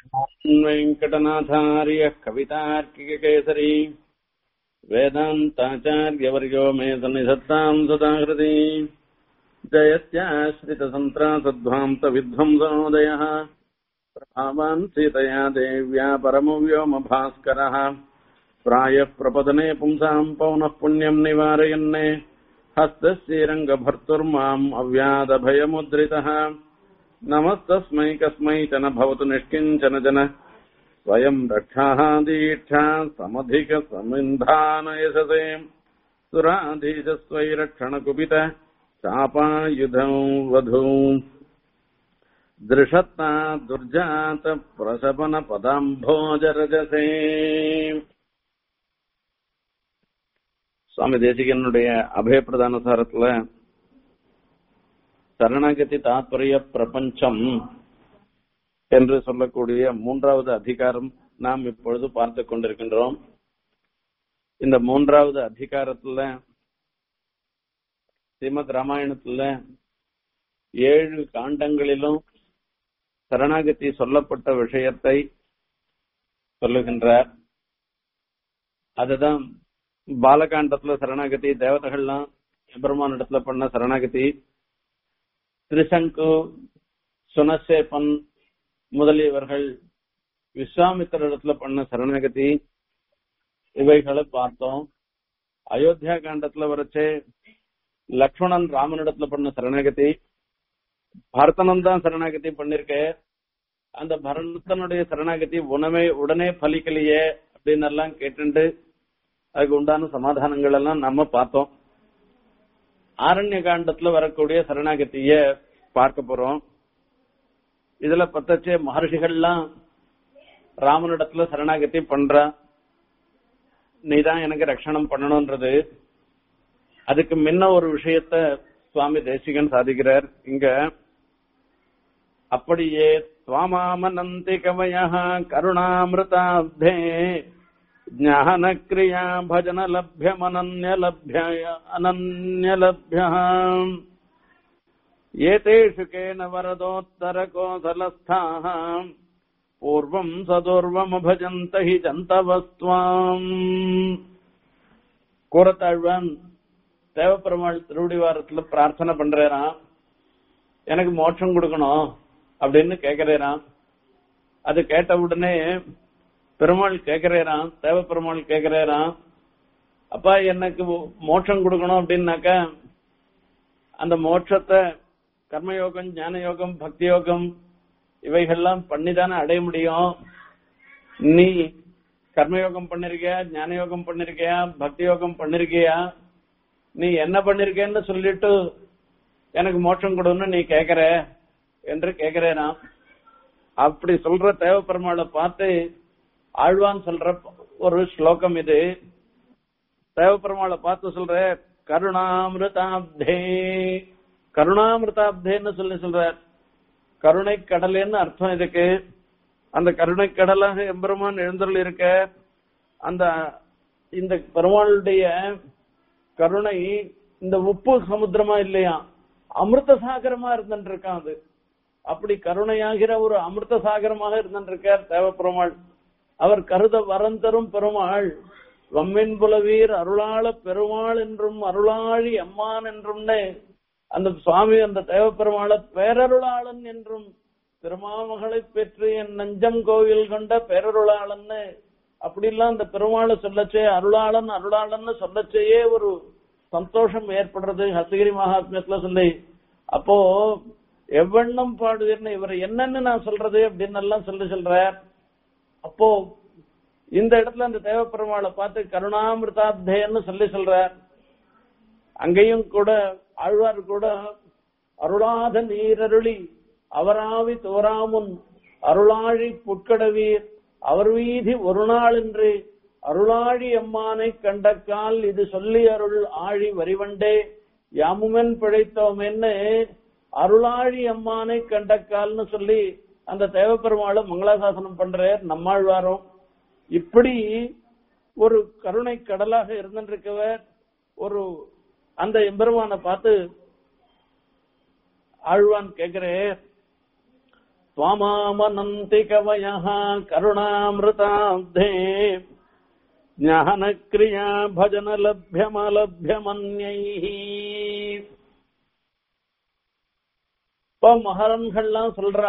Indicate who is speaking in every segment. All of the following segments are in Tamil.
Speaker 1: वेङ्कटनाथार्यः कवितार्किककेसरी वेदान्ताचार्यवर्यो मे सन्निधत्ताम् सदाहृति जयत्याश्रितसन्त्रासध्वान्तविध्वंसनोदयः प्रभावान् सीतया देव्या परमव्योमभास्करः प्रायः प्रपदने पुंसाम् पौनः पुण्यम् निवारयन्ने हस्तश्रीरङ्गभर्तुर्माम् अव्यादभयमुद्रितः नमस्तस्मै कस्मै च न भवतु निष्किञ्चन जन स्वयम् रक्षाः दीक्षा समधिकसमिन्धानयशसे सुराधीशस्वैरक्षणकुपित चापायुधौ वधू दृशत्ता दुर्जात प्रशपन பதாம்போஜரஜசே சுவாமி தேசிகனுடைய அபயப்பிரதான சாரத்துல சரணாகதி தாத்பரிய பிரபஞ்சம் என்று சொல்லக்கூடிய மூன்றாவது அதிகாரம் நாம் இப்பொழுது பார்த்து கொண்டிருக்கின்றோம் இந்த மூன்றாவது அதிகாரத்துல ஸ்ரீமத் ராமாயணத்துல ஏழு காண்டங்களிலும் சரணாகதி சொல்லப்பட்ட விஷயத்தை சொல்லுகின்றார் அதுதான் பாலகாண்டத்துல சரணாகதி தேவதைகள்லாம் எபெருமான் இடத்துல பண்ண சரணாகதி திரிசங்கு சுனசேபன் முதலியவர்கள் விஸ்வாமித்திரிடத்துல பண்ண சரணாகதி இவைகளை பார்த்தோம் அயோத்தியா காண்டத்துல வரைச்சே லக்ஷ்மணன் ராமனிடத்துல பண்ண சரணாகதி பரதனம் தான் சரணாகதி பண்ணிருக்க அந்த பரதனுடைய சரணாகதி உணவே உடனே பலிக்கலையே அப்படின்னு எல்லாம் கேட்டுண்டு அதுக்கு உண்டான சமாதானங்கள் எல்லாம் நம்ம பார்த்தோம் ஆரண்ய காண்டத்துல வரக்கூடிய சரணாகத்திய பார்க்க போறோம் இதுல பத்தச்சே மகர்ஷிகள்லாம் ராமனிடத்துல சரணாகதி பண்றா நீதான் எனக்கு ரட்சணம் பண்ணணும்ன்றது அதுக்கு முன்ன ஒரு விஷயத்த சுவாமி தேசிகன் சாதிக்கிறார் இங்க அப்படியே துவாமாமனந்தி கவய கருணாமிருதாப்தே ज्ञानक्रिया भजनलभ्यमनन्यलभ्य अनन्यलभ्यः एतेषु केन वरदोत्तरकोसलस्थाः पूर्वम् सदूर्वमभजन्त हि जन्तवस्त्वाम् கூரத்தாழ்வான் தேவப்பெருமாள் திருவடிவாரத்துல பிரார்த்தனை பண்றாராம் எனக்கு மோட்சம் கொடுக்கணும் அப்படின்னு கேக்குறாராம் அது கேட்ட உடனே பெருமாள் கேக்குறாராம் தேவ பெருமாள் கேக்குறாராம் அப்பா எனக்கு மோட்சம் கொடுக்கணும் அப்படின்னாக்க அந்த மோட்சத்தை கர்மயோகம் ஞான யோகம் பக்தி யோகம் இவைகள்லாம் பண்ணிதானே அடைய முடியும் நீ கர்மயோகம் பண்ணிருக்கியா ஞான யோகம் பண்ணிருக்கியா பக்தி யோகம் பண்ணிருக்கியா நீ என்ன பண்ணிருக்கேன்னு சொல்லிட்டு எனக்கு மோட்சம் கொடுன்னு நீ கேக்குற என்று கேக்குறேனா அப்படி சொல்ற தேவ பெருமாளை பார்த்து ஆழ்வான் சொல்ற ஒரு ஸ்லோகம் இது தேவப்பெருமாளை பார்த்து சொல்ற கருணாமிருதாப்தே கருணாமிருதாப்தேன்னு சொல்லி சொல்ற கருணை கடலேன்னு அர்த்தம் இதுக்கு அந்த கருணை கடலாக எம்பெருமான் எழுந்தருள் இருக்க அந்த இந்த பெருமாளுடைய கருணை இந்த உப்பு சமுத்திரமா இல்லையா அமிர்த சாகரமா இருந்துட்டு இருக்கான் அது அப்படி கருணையாகிற ஒரு அமிர்த சாகரமாக இருந்துட்டு இருக்கார் தேவப்பெருமாள் அவர் கருத வரம் தரும் பெருமாள் வம்மின் புலவீர் அருளாள பெருமாள் என்றும் அருளாழி அம்மான் என்றும்னு அந்த சுவாமி அந்த தேவ பெருமாளை பேரருளாளன் என்றும் திருமாமகளை பெற்று என் நஞ்சம் கோவில் கொண்ட பேரருளாளன்னு அப்படிலாம் அந்த பெருமாளை சொல்லச்சே அருளாளன் அருளாளன்னு சொல்லச்சேயே ஒரு சந்தோஷம் ஏற்படுறது ஹசகிரி மகாத்மியத்துல சொல்லி அப்போ எவ்வண்ணம் பாடுவீர்னு இவர் என்னன்னு நான் சொல்றது அப்படின்னு எல்லாம் சொல்லி சொல்றார் அப்போ இந்த இடத்துல அந்த தேவப்பெருமாளை பார்த்து கருணாமிருதாத்தேன்னு சொல்லி சொல்றார் அங்கேயும் கூட ஆழ்வார் கூட அருளாத நீரருளி அவராவி தோராமுன் அருளாழி புட்கடவீர் அவர் வீதி ஒரு நாள் என்று அருளாழி அம்மானை கண்டக்கால் இது சொல்லி அருள் ஆழி வரிவண்டே யாமுமென் பிழைத்தோம் என்ன அருளாழி அம்மானை கண்டக்கால்னு சொல்லி அந்த தேவப்பெருமாளை மங்களாசாசனம் பண்றார் நம்மாழ்வாரும் இப்படி ஒரு கருணை கடலாக இருந்திருக்கவர் ஒரு அந்த எம்பெருமானை பார்த்து ஆழ்வான் கேக்குறே त्वमामनन्ति कवयः करुणामृताब्धे ज्ञानक्रिया भजनलभ्यमलभ्यमन्यैः இப்போ மகரன்கள்லாம் சொல்றா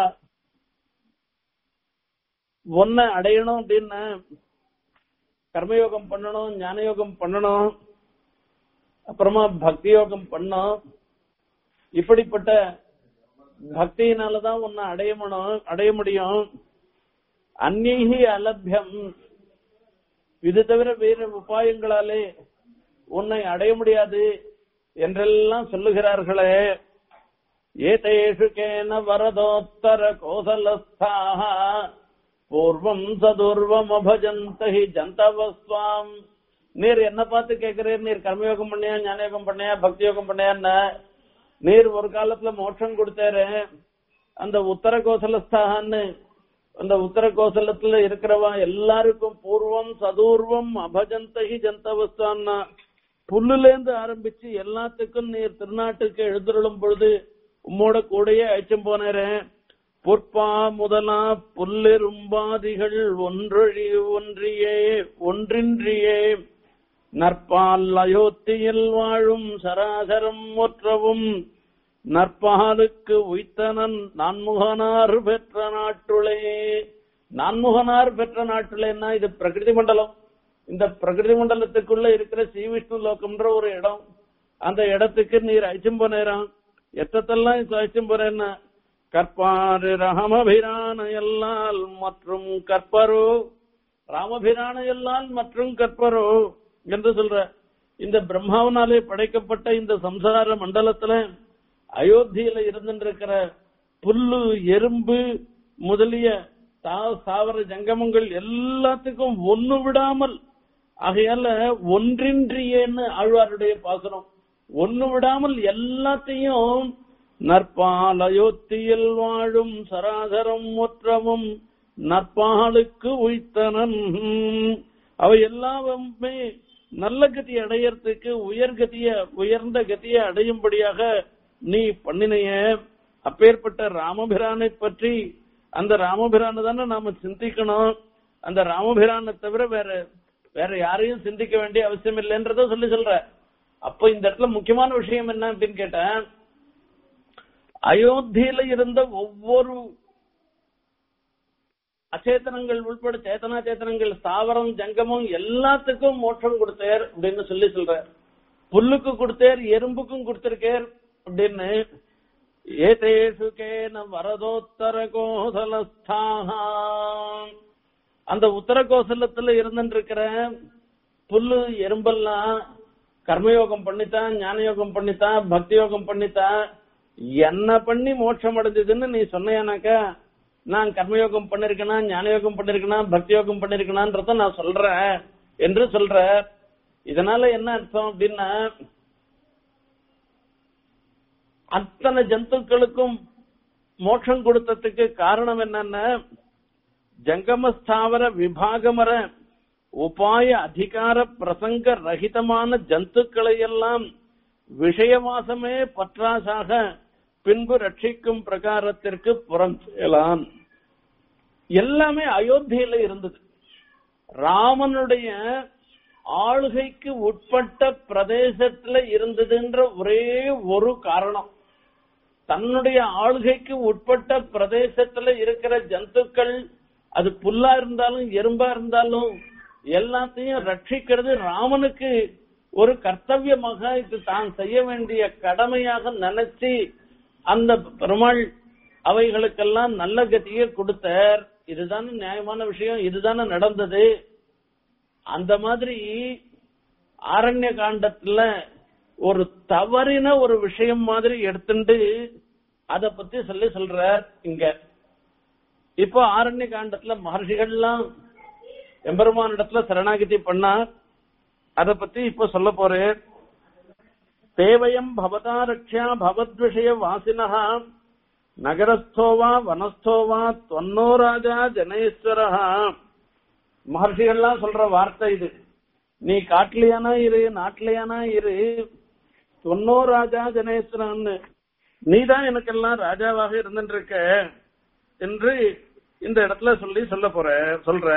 Speaker 1: ஒன்ன அடையணும் அப்படின்னு கர்மயோகம் பண்ணணும் ஞான யோகம் பண்ணணும் அப்புறமா பக்தி யோகம் பண்ணணும் இப்படிப்பட்ட பக்தியினாலதான் உன்னை அடைய முடியும் அடைய முடியும் அந்நீகி அலபியம் இது தவிர வேறு உபாயங்களாலே உன்னை அடைய முடியாது என்றெல்லாம் சொல்லுகிறார்களே ஏதேஷு கேன வரதோத்தர கோசலஸ்தாக பூர்வம் சதுர்வம் அபஜந்த ஹி ஜந்தவஸ்வாம் நீர் என்ன பார்த்து கேக்குறீர் நீர் கர்மயோகம் பண்ணியா ஞானயோகம் பண்ணியா பக்தி யோகம் பண்ணியா நீர் ஒரு காலத்துல மோட்சம் கொடுத்தாரு அந்த உத்தர கோசலஸ்தான்னு அந்த உத்தர கோசலத்துல இருக்கிறவா எல்லாருக்கும் பூர்வம் சதூர்வம் அபஜந்தகி ஜந்தவஸ்தான்னா புல்லுல இருந்து ஆரம்பிச்சு எல்லாத்துக்கும் நீர் திருநாட்டுக்கு எழுந்துருளும் பொழுது உம்மோட கூடயே அழைச்சும் போனேன் பொற்பா முதலா புல்லிரும்பாதிகள் ஒன்றொழி ஒன்றியே ஒன்றின்றியே நற்பால் அயோத்தியில் வாழும் சராசரம் ஒற்றவும் நற்பாலுக்கு உய்த்தனன் நான்முகனார் பெற்ற நாட்டுளே நான்முகனார் பெற்ற நாட்டுலேன்னா இது பிரகிருதி மண்டலம் இந்த பிரகிருதி மண்டலத்துக்குள்ள இருக்கிற ஸ்ரீ விஷ்ணு லோகம்ன்ற ஒரு இடம் அந்த இடத்துக்கு நீர் அழைச்சும் போனேரான் எத்தத்தெல்லாம் அழைச்சும் போறேன்னா கற்பாறு ராமபிரான எல்லால் மற்றும் கற்பரோ ராமபிரான எல்லால் மற்றும் கற்பரோ என்று சொல்ற இந்த பிரம்மாவனாலே படைக்கப்பட்ட இந்த சம்சார மண்டலத்துல அயோத்தியில இருந்துருக்கிற புல்லு எறும்பு முதலிய சாவர ஜங்கமங்கள் எல்லாத்துக்கும் ஒண்ணு விடாமல் ஆகையால ஒன்றின்றியேன்னு ஆழ்வாருடைய பாசனம் ஒண்ணு விடாமல் எல்லாத்தையும் நற்பால் அயோத்தியில் வாழும் சராசரம் ஒற்றவும் நற்பாலுக்கு உய்த்தனன் அவை எல்லாமே நல்ல கதி அடையறதுக்கு உயர்கதிய உயர்ந்த கதியை அடையும்படியாக நீ பண்ணினைய அப்பேற்பட்ட ராமபிரானை பற்றி அந்த ராமபிரான தானே நாம சிந்திக்கணும் அந்த ராமபிரானை தவிர வேற வேற யாரையும் சிந்திக்க வேண்டிய அவசியம் இல்லைன்றத சொல்லி சொல்ற அப்ப இந்த இடத்துல முக்கியமான விஷயம் என்ன அப்படின்னு கேட்டேன் அயோத்தியில இருந்த ஒவ்வொரு அச்சேதனங்கள் உள்பட சேத்தனா சேத்தனங்கள் ஸ்தாவரம் ஜங்கமம் எல்லாத்துக்கும் மோட்சம் கொடுத்தார் அப்படின்னு சொல்லி சொல்ற புல்லுக்கு கொடுத்தார் எறும்புக்கும் கொடுத்திருக்கார் அப்படின்னு ஏதேஷு கேன வரதோத்தர கோசலஸ்தாக அந்த உத்தர கோசலத்துல இருந்துருக்கிற புல்லு எறும்பெல்லாம் கர்மயோகம் பண்ணித்தான் ஞான யோகம் பண்ணித்தான் பக்தி யோகம் பண்ணித்தான் என்ன பண்ணி மோட்சம் அடைஞ்சதுன்னு நீ சொன்னையானாக்கா நான் கர்மயோகம் பண்ணிருக்கேனா ஞான யோகம் பண்ணிருக்கேனா பக்தி யோகம் பண்ணிருக்கேனான்றத நான் சொல்றேன் என்று சொல்ற இதனால என்ன அர்த்தம் அப்படின்னா அத்தனை ஜந்துக்களுக்கும் மோட்சம் கொடுத்ததுக்கு காரணம் என்னன்னா ஜங்கமஸ்தாவர விபாகமர உபாய அதிகார பிரசங்க ரகிதமான ஜந்துக்களை எல்லாம் விஷயவாசமே பற்றாசாக பின்பு ரட்சிக்கும் பிரகாரத்திற்கு புறம் செய்யலாம் எல்லாமே அயோத்தியில இருந்தது ராமனுடைய ஆளுகைக்கு உட்பட்ட பிரதேசத்துல இருந்ததுன்ற ஒரே ஒரு காரணம் தன்னுடைய ஆளுகைக்கு உட்பட்ட பிரதேசத்துல இருக்கிற ஜந்துக்கள் அது புல்லா இருந்தாலும் எறும்பா இருந்தாலும் எல்லாத்தையும் ரட்சிக்கிறது ராமனுக்கு ஒரு கர்த்தவியமாக இது தான் செய்ய வேண்டிய கடமையாக நினைச்சு அந்த பெருமாள் அவைகளுக்கெல்லாம் நல்ல கதியை கொடுத்தார் இதுதானே நியாயமான விஷயம் இதுதானே நடந்தது அந்த மாதிரி ஆரண்ய காண்டத்துல ஒரு தவறின ஒரு விஷயம் மாதிரி எடுத்துட்டு அத பத்தி சொல்லி சொல்றார் இங்க இப்போ ஆரண்ய காண்டத்துல மகர்ஷிகள்லாம் எம்பெருமானிடத்துல சரணாகதி பண்ணா அத பத்தி இப்ப சொல்ல போறேன் தேவயம் பவதா ரக்ஷா பவத்விஷய வாசினஹா நகரஸ்தோவா வனஸ்தோவா தொன்னோ ராஜா ஜனேஸ்வரஹா மகர்ஷிகள்லாம் சொல்ற வார்த்தை இது நீ காட்டுலையானா இரு நாட்டிலையானா இரு தொன்னோ ராஜா ஜனேஸ்வரன் நீதான் எனக்கெல்லாம் ராஜாவாக இருந்துட்டு இருக்க என்று இந்த இடத்துல சொல்லி சொல்ல போற சொல்ற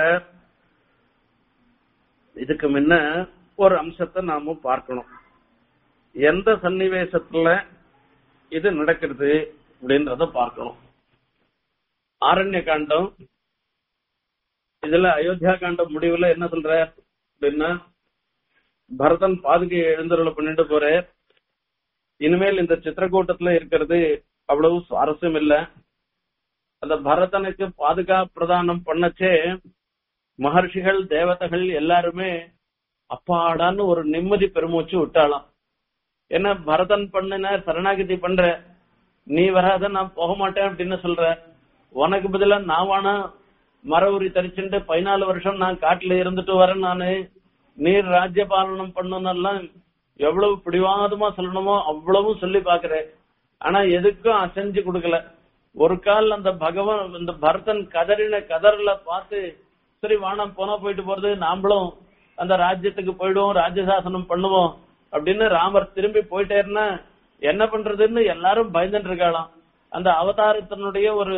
Speaker 1: இதுக்கு முன்ன ஒரு அம்சத்தை நாம பார்க்கணும் எந்த சன்னிவேசத்துல இது நடக்கிறது அப்படின்றத பார்க்கணும் ஆரண்ய காண்டம் இதுல அயோத்தியா காண்டம் முடிவுல என்ன சொல்ற அப்படின்னா பரதன் பாதுகையை எழுந்தருளை பண்ணிட்டு போற இனிமேல் இந்த சித்திரக்கூட்டத்துல இருக்கிறது அவ்வளவு சுவாரஸ்யம் இல்ல அந்த பரதனுக்கு பாதுகா பிரதானம் பண்ணச்சே மகர்ஷிகள் தேவதைகள் எல்லாருமே அப்பாடான்னு ஒரு நிம்மதி பெருமூச்சு விட்டாளாம் என்ன பரதன் பண்ணின சரணாகதி பண்ற நீ வராத நான் போக மாட்டேன் அப்படின்னு சொல்ற உனக்கு பதிலா நான் வேணா மர உரி தரிச்சுட்டு பதினாலு வருஷம் நான் காட்டுல இருந்துட்டு வரேன் நானு நீர் ராஜ்ய பாலனம் பண்ணணும் எவ்வளவு பிடிவாதமா சொல்லணுமோ அவ்வளவும் சொல்லி பாக்குறேன் ஆனா எதுக்கும் அசைஞ்சு கொடுக்கல ஒரு கால் அந்த பகவான் இந்த பரதன் கதறின கதறல பார்த்து சரி வானம் போனா போயிட்டு போறது நாமளும் அந்த ராஜ்யத்துக்கு போயிடுவோம் ராஜ்யசாசனம் பண்ணுவோம் அப்படின்னு ராமர் திரும்பி போயிட்டேன்னா என்ன பண்றதுன்னு எல்லாரும் பயந்துட்டு இருக்காளாம் அந்த அவதாரத்தினுடைய ஒரு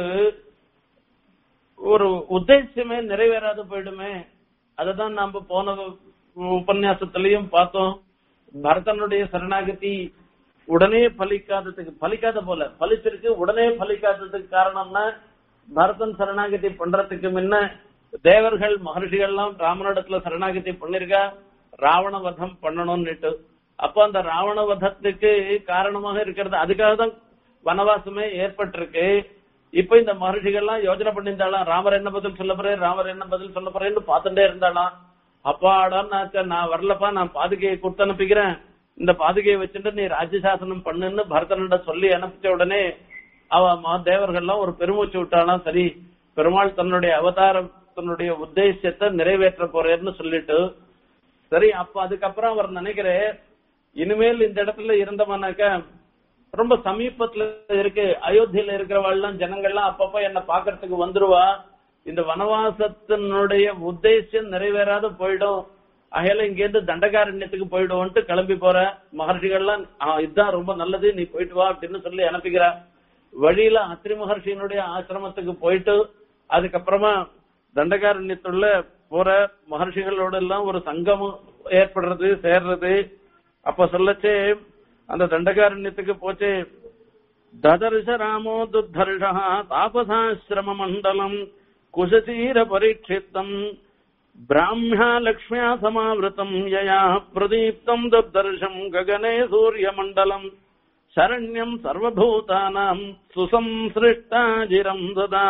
Speaker 1: ஒரு உத்தேசமே நிறைவேறாத போயிடுமே அததான் நாம போன உபன்யாசத்திலையும் பார்த்தோம் பரதனுடைய சரணாகதி உடனே பலிக்காததுக்கு பலிக்காத போல பலிச்சிருக்கு உடனே பலிக்காததுக்கு காரணம்னா பரதன் சரணாகதி பண்றதுக்கு முன்ன தேவர்கள் மகர்ஷிகள் எல்லாம் ராமனிடத்துல சரணாகதி பண்ணிருக்கா ராவண வதம் பண்ணணும்னுட்டு அப்ப அந்த ராவண வதத்துக்கு காரணமாக இருக்கிறது அதுக்காக தான் வனவாசமே ஏற்பட்டிருக்கு இப்ப இந்த மகர்ஷிகள்லாம் யோஜனை பண்ணியிருந்தாலாம் ராமர் என்ன பதில் சொல்ல போறேன் ராமர் என்ன பதில் சொல்ல போறேன்னு பார்த்துட்டே இருந்தாலாம் அப்பாடா நான் நான் வரலப்பா நான் பாதுகையை கொடுத்து அனுப்பிக்கிறேன் இந்த பாதுகையை வச்சுட்டு நீ ராஜ்யசாசனம் பண்ணுன்னு பரதனிட சொல்லி அனுப்பிச்ச உடனே அவ தேவர்கள்லாம் ஒரு பெருமூச்சு விட்டாலாம் சரி பெருமாள் தன்னுடைய அவதாரம் தன்னுடைய உத்தேசத்தை நிறைவேற்ற போறேன்னு சொல்லிட்டு சரி அப்ப அதுக்கப்புறம் அவர் நினைக்கிறேன் இனிமேல் இந்த இடத்துல இருந்தவனாக்க ரொம்ப சமீபத்துல இருக்கு அயோத்தியில இருக்கிறவாள்லாம் ஜனங்கள்லாம் அப்பப்ப என்ன பாக்குறதுக்கு வந்துருவா இந்த வனவாசத்தினுடைய உத்தேசம் நிறைவேறாத போயிடும் அகையில இங்க இருந்து தண்டகாரண்யத்துக்கு போயிடுவோன்ட்டு கிளம்பி போற மகர்ஷிகள்லாம் இதுதான் ரொம்ப நல்லது நீ போயிட்டு வா அப்படின்னு சொல்லி அனுப்பிக்கிறா வழியில அத்திரி மகர்ஷியினுடைய ஆசிரமத்துக்கு போயிட்டு அதுக்கப்புறமா தண்டகாரண்யத்துள்ள போற மகர்ஷிகளோட எல்லாம் ஒரு சங்கமம் ஏற்படுறது சேர்றது அப்ப சொல்லச்சே அந்த தண்டகாரண்யத்துக்கு போச்சு ததர்ஷ ராமோ துத்தர்ஷா தாபசாசிரம மண்டலம் குசசீர பரீட்சித்தம் பிராமியா லக்ஷ்மியா சமாவிருத்தம் யயா பிரதீப்தம் தத்தர்ஷம் ககனே சூரிய மண்டலம் சரண்யம் சர்வபூதானாம் சுசம்சிருஷ்டாஜிரம் ததா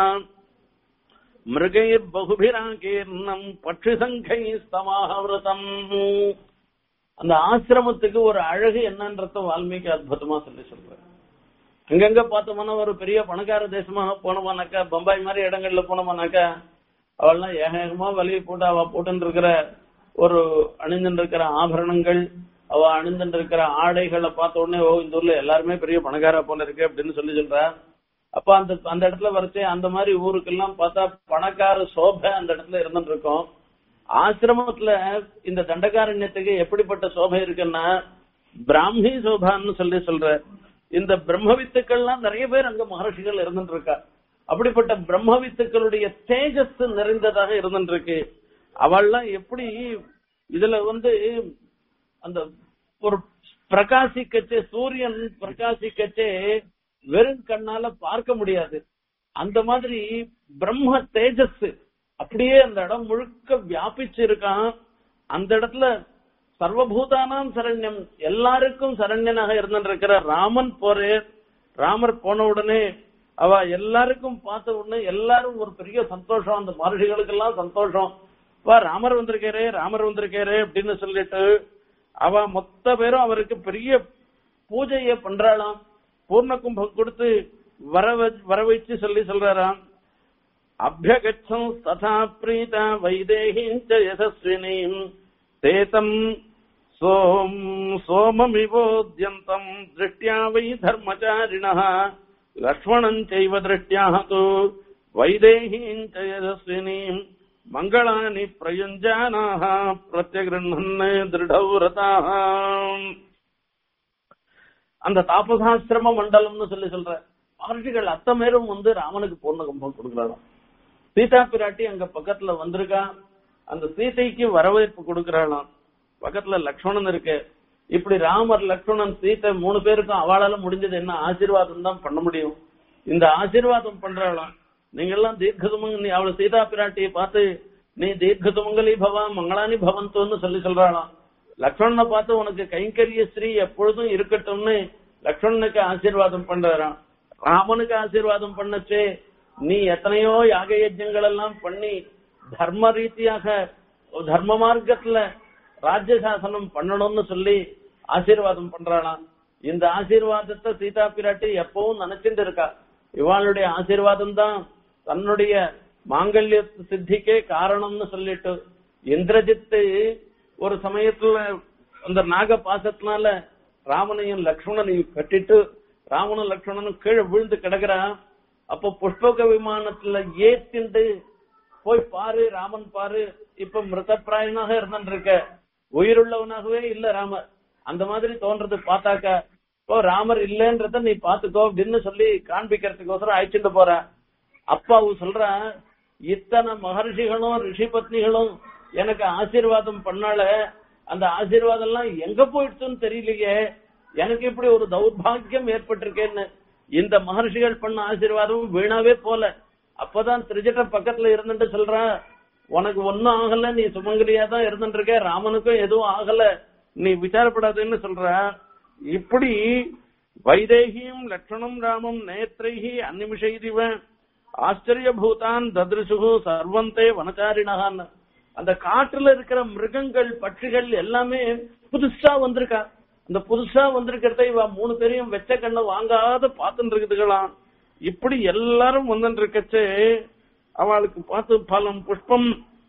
Speaker 1: மிருகைர் பகுபிராகீர்ணம் பட்சி சங்கை ஸ்தமாவிரதம் அந்த ஆசிரமத்துக்கு ஒரு அழகு என்னன்றத வால்மீகி அற்புதமா சொல்லி சொல்றாரு அங்கங்க பார்த்தோம்னா ஒரு பெரிய பணக்கார தேசமாக போனோமானாக்கா பம்பாய் மாதிரி இடங்கள்ல போனோமானாக்கா அவள்லாம் ஏகமா வலியை போட்டு அவ போட்டு இருக்கிற ஒரு அணிந்துட்டு இருக்கிற ஆபரணங்கள் அவ அணிந்துட்டு இருக்கிற ஆடைகளை பார்த்த உடனே ஓ இந்த ஊர்ல எல்லாருமே பெரிய பணக்காரா போல இருக்கு அப்படின்னு சொல்லி சொல்றா அப்ப அந்த அந்த இடத்துல வரைச்சே அந்த மாதிரி ஊருக்கெல்லாம் பார்த்தா பணக்கார சோபை அந்த இடத்துல இருந்துட்டு இருக்கோம் ஆசிரமத்துல இந்த தண்டகாரண்யத்துக்கு எப்படிப்பட்ட சோபை இருக்குன்னா பிராமி சோபான்னு சொல்லி சொல்ற இந்த பிரம்மவித்துக்கள்லாம் நிறைய பேர் அங்க மகர்ஷிகள் இருந்துட்டு இருக்கா அப்படிப்பட்ட பிரம்மவித்துக்களுடைய தேஜஸ் நிறைந்ததாக இருந்துட்டு இருக்கு அவள்லாம் எப்படி இதுல வந்து அந்த ஒரு பிரகாசிக்கச்சே சூரியன் பிரகாசிக்கச்சே வெறும் கண்ணால பார்க்க முடியாது அந்த மாதிரி பிரம்ம தேஜஸ் அப்படியே அந்த இடம் முழுக்க வியாபிச்சு இருக்கான் அந்த இடத்துல சர்வபூதானாம் சரண்யம் எல்லாருக்கும் சரண்யனாக இருந்திருக்கிற ராமன் போறே ராமர் போன உடனே அவ எல்லாருக்கும் பார்த்த உடனே எல்லாரும் ஒரு பெரிய சந்தோஷம் அந்த மகர்ஷிகளுக்கெல்லாம் சந்தோஷம் வா ராமர் வந்திருக்காரே ராமர் வந்திருக்காரே அப்படின்னு சொல்லிட்டு அவ மொத்த பேரும் அவருக்கு பெரிய பூஜையை பண்றாளாம் பூர்ண கும்பம் கொடுத்து வர வர வச்சு சொல்லி சொல்றாராம் அபியகச்சம் ததா பிரீதா வைதேகிஞ்ச யசஸ்வினீம் தேதம் சோம் சோமமிவோத்யந்தம் திருஷ்டியா வை தர்மச்சாரிணः லக்ஷ்மணம் செய்வ திருஷ்டியா தூ வைதேகிஞ்ச யசஸ்வினீம் மங்களானி பிரயுஞ்சானாக பிரத்யகிருண்ணன் திருடௌரதாக அந்த தாபசாசிரம மண்டலம்னு சொல்லி சொல்ற மகர்ஷிகள் அத்தமேரும் வந்து ராமனுக்கு பூர்ண கும்பம் கொடுக்குறாங்க சீதா பிராட்டி அங்க பக்கத்துல வந்திருக்கா அந்த சீதைக்கு வரவேற்பு கொடுக்கறாளாம் பக்கத்துல லக்ஷ்மணன் இருக்கு இப்படி ராமர் லக்ஷ்மணன் சீதை மூணு பேருக்கும் அவளால முடிஞ்சது என்ன ஆசீர்வாதம் தான் பண்ண முடியும் இந்த ஆசீர்வாதம் பண்றாளாம் நீங்க எல்லாம் தீர்க்கதுமங்க நீ அவளை சீதா பிராட்டியை பார்த்து நீ தீர்க்கதுமங்கலி பவா மங்களானி பவந்தோன்னு சொல்லி சொல்றாளாம் லக்ஷ்மணனை பார்த்து உனக்கு கைங்கரிய ஸ்ரீ எப்பொழுதும் இருக்கட்டும்னு லக்ஷ்மணனுக்கு ஆசீர்வாதம் பண்றாராம் ராமனுக்கு ஆசீர்வாதம் பண்ணச்சே நீ எத்தனையோ யாக யஜ்யங்கள் எல்லாம் பண்ணி தர்ம ரீதியாக தர்ம மார்க்கத்துல ராஜ்ய சாசனம் பண்ணணும்னு சொல்லி ஆசீர்வாதம் பண்றாளாம் இந்த ஆசீர்வாதத்தை சீதா பிராட்டி எப்பவும் நினைச்சிட்டு இருக்கா இவாளுடைய ஆசீர்வாதம் தான் தன்னுடைய மாங்கல்ய சித்திக்கே காரணம்னு சொல்லிட்டு இந்திரஜித்து ஒரு சமயத்துல அந்த நாக பாசத்தினால ராமனையும் லக்ஷ்மணனையும் கட்டிட்டு ராமனும் லக்ஷ்மணனும் கீழே விழுந்து கிடக்குறான் அப்போ புஷ்பக விமானத்துல ஏத்திண்டு போய் பாரு ராமன் பாரு இப்ப மிருதப்பிராயனாக இருந்துட்டு இருக்க உயிருள்ளவனாகவே இல்ல ராமர் அந்த மாதிரி தோன்றது பார்த்தாக்க இப்போ ராமர் இல்லன்றத நீ பாத்துக்கோ அப்படின்னு சொல்லி காண்பிக்கிறதுக்கோசரம் அழைச்சிட்டு போற அப்பா அவ சொல்ற இத்தனை மகர்ஷிகளும் ரிஷி பத்னிகளும் எனக்கு ஆசீர்வாதம் பண்ணால அந்த ஆசீர்வாதம் எல்லாம் எங்க போயிடுச்சுன்னு தெரியலையே எனக்கு இப்படி ஒரு தௌர்பாகியம் ஏற்பட்டிருக்கேன்னு இந்த மகர்ஷிகள் பண்ண ஆசீர்வாதம் வீணாவே போல அப்பதான் திருஜட்ட பக்கத்துல இருந்துட்டு சொல்றான் உனக்கு ஒன்னும் ஆகல நீ சுமங்கலியா தான் இருந்துட்டு இருக்க ராமனுக்கும் எதுவும் ஆகல நீ விசாரப்படாதுன்னு சொல்ற இப்படி வைதேகியும் லட்சணம் ராமம் நேத்ரைஹி அந்நிமிஷைதிவ ஆச்சரிய பூதான் தத்ருசுகு சர்வந்தே வனச்சாரிணகான்னு அந்த காட்டுல இருக்கிற மிருகங்கள் பட்சிகள் எல்லாமே புதுசா வந்திருக்கா அந்த புதுசா வந்திருக்கிறத இவ மூணு பேரையும் வெச்ச கண்ணை வாங்காத பார்த்துட்டு இருக்குதுகளாம் இப்படி எல்லாரும் வந்துட்டு இருக்கச்சே அவளுக்கு பார்த்து பலம் புஷ்பம்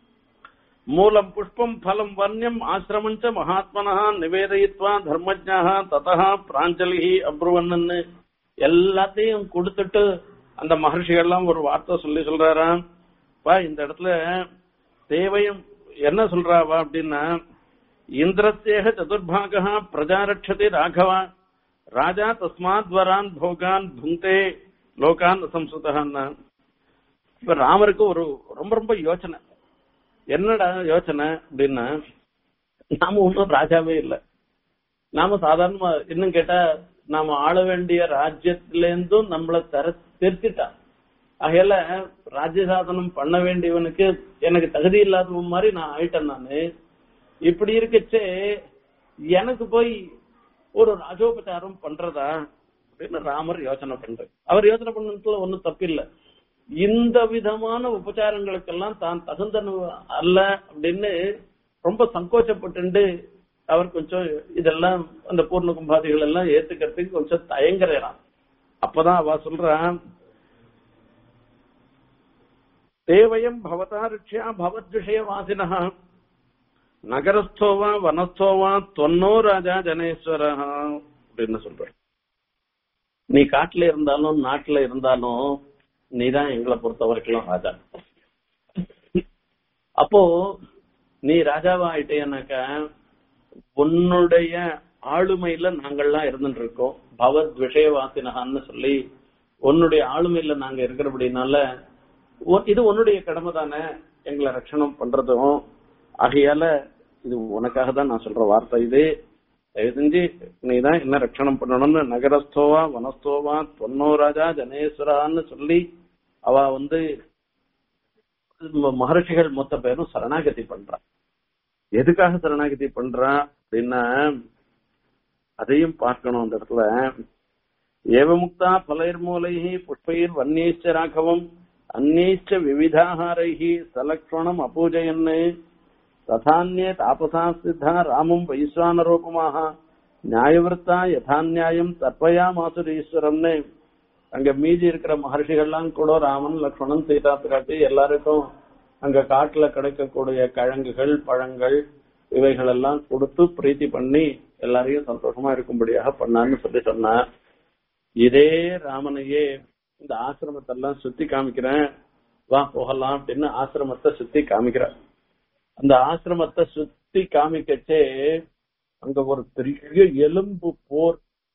Speaker 1: மூலம் புஷ்பம் பலம் வன்யம் ஆசிரமஞ்ச மகாத்மனா நிவேதயித்வா தர்மஜா ததா பிராஞ்சலி அப்ருவன்னு எல்லாத்தையும் கொடுத்துட்டு அந்த மகர்ஷிகள்லாம் ஒரு வார்த்தை சொல்லி சொல்றாராம் பா இந்த இடத்துல தேவையும் என்ன சொல்றாவா அப்படின்னா இந்திரத்தேக சதுர்பாகா பிரஜாரட்சதி ராகவா ராஜா தஸ்மாத் வரான் போகான் புங்கே லோகான் சம்ஸ்கிருதான் இப்ப ராமருக்கு ஒரு ரொம்ப ரொம்ப யோசனை என்னடா யோசனை அப்படின்னா நாம ஒன்றும் ராஜாவே இல்லை நாம சாதாரணமா இன்னும் கேட்டா நாம ஆள வேண்டிய ராஜ்யத்துல இருந்தும் நம்மள தர திருத்திட்டான் ஆகையால ராஜ்ய சாசனம் பண்ண வேண்டியவனுக்கு எனக்கு தகுதி இல்லாதவன் மாதிரி நான் ஆயிட்டேன் நானு இப்படி இருக்கச்சே எனக்கு போய் ஒரு ராஜோபச்சாரம் பண்றதா அப்படின்னு ராமர் யோசனை பண்றாரு அவர் யோசனை பண்ணதுல ஒன்னும் தப்பில்ல இந்த விதமான உபச்சாரங்களுக்கெல்லாம் தான் தகுந்த அல்ல அப்படின்னு ரொம்ப சங்கோச்சப்பட்டு அவர் கொஞ்சம் இதெல்லாம் அந்த பூர்ண கும்பாதிகள் எல்லாம் ஏத்துக்கிறதுக்கு கொஞ்சம் தயங்குறான் அப்பதான் அவ சொல்றான் தேவயம் பவதா ரிக்ஷா பவத்விஷய வாசினா நகரஸ்தோவா வனஸ்தோவா தொன்னோ ராஜா ஜனேஸ்வர அப்படின்னு சொல்ற நீ காட்டுல இருந்தாலும் நாட்டுல இருந்தாலும் நீதான் எங்களை பொறுத்த வரைக்கும் ராஜா அப்போ நீ ராஜாவா ஆயிட்டேனாக்கா உன்னுடைய ஆளுமையில நாங்கள்லாம் இருந்துட்டு இருக்கோம் பவத் விஷயவாசினகான்னு சொல்லி உன்னுடைய ஆளுமையில நாங்க இருக்கிறபடினால உன்- இது உன்னுடைய கடமை தானே எங்களை ரட்சணம் பண்றதும் ஆகையால இது உனக்காக தான் நான் சொல்ற வார்த்தை இது தயவு செஞ்சு நீ தான் என்ன ரட்சணம் பண்ணணும்னு நகரஸ்தோவா வனஸ்தோவா தொன்னோ ராஜா ஜனேஸ்வரான்னு சொல்லி அவ வந்து ம- மகர்ஷிகள் மொத்த பேரும் சரணாகதி பண்றா எதுக்காக சரணாகதி பண்றா அப்படின்னா அதையும் பார்க்கணும் அந்த இடத்துல ஏவமுக்தா பலைர்மூலைஹி புஷ்பைர் வன்யேச்ச ராഘவம் அந்நேச்ச விவிதாஹாரைஹி சலக்ஷணம் அபூஜயன்னு ததான்யே தாபசா சித்தா ராமம் வைஸ்வானரூபமாக நியாயவிருத்தா யதாநியாயம் தற்பயா மாசுரீஸ்வரம்னு அங்க மீதி இருக்கிற மகர்ஷிகள்லாம் கூட ராமன் லக்ஷ்மணன் சீதா பிராட்டி எல்லாருக்கும் அங்க காட்டுல கிடைக்கக்கூடிய கிழங்குகள் பழங்கள் இவைகள் எல்லாம் கொடுத்து பிரீத்தி பண்ணி எல்லாரையும் சந்தோஷமா இருக்கும்படியாக பண்ணான்னு சொல்லி சொன்னார் இதே ராமனையே இந்த ஆசிரமத்தை எல்லாம் சுத்தி காமிக்கிறேன் வா போகலாம் அப்படின்னு ஆசிரமத்தை சுத்தி காமிக்கிறார் அந்த ஆசிரமத்தை சுத்தி காமிக்கச்சே அங்க ஒரு பெரிய எலும்பு போர்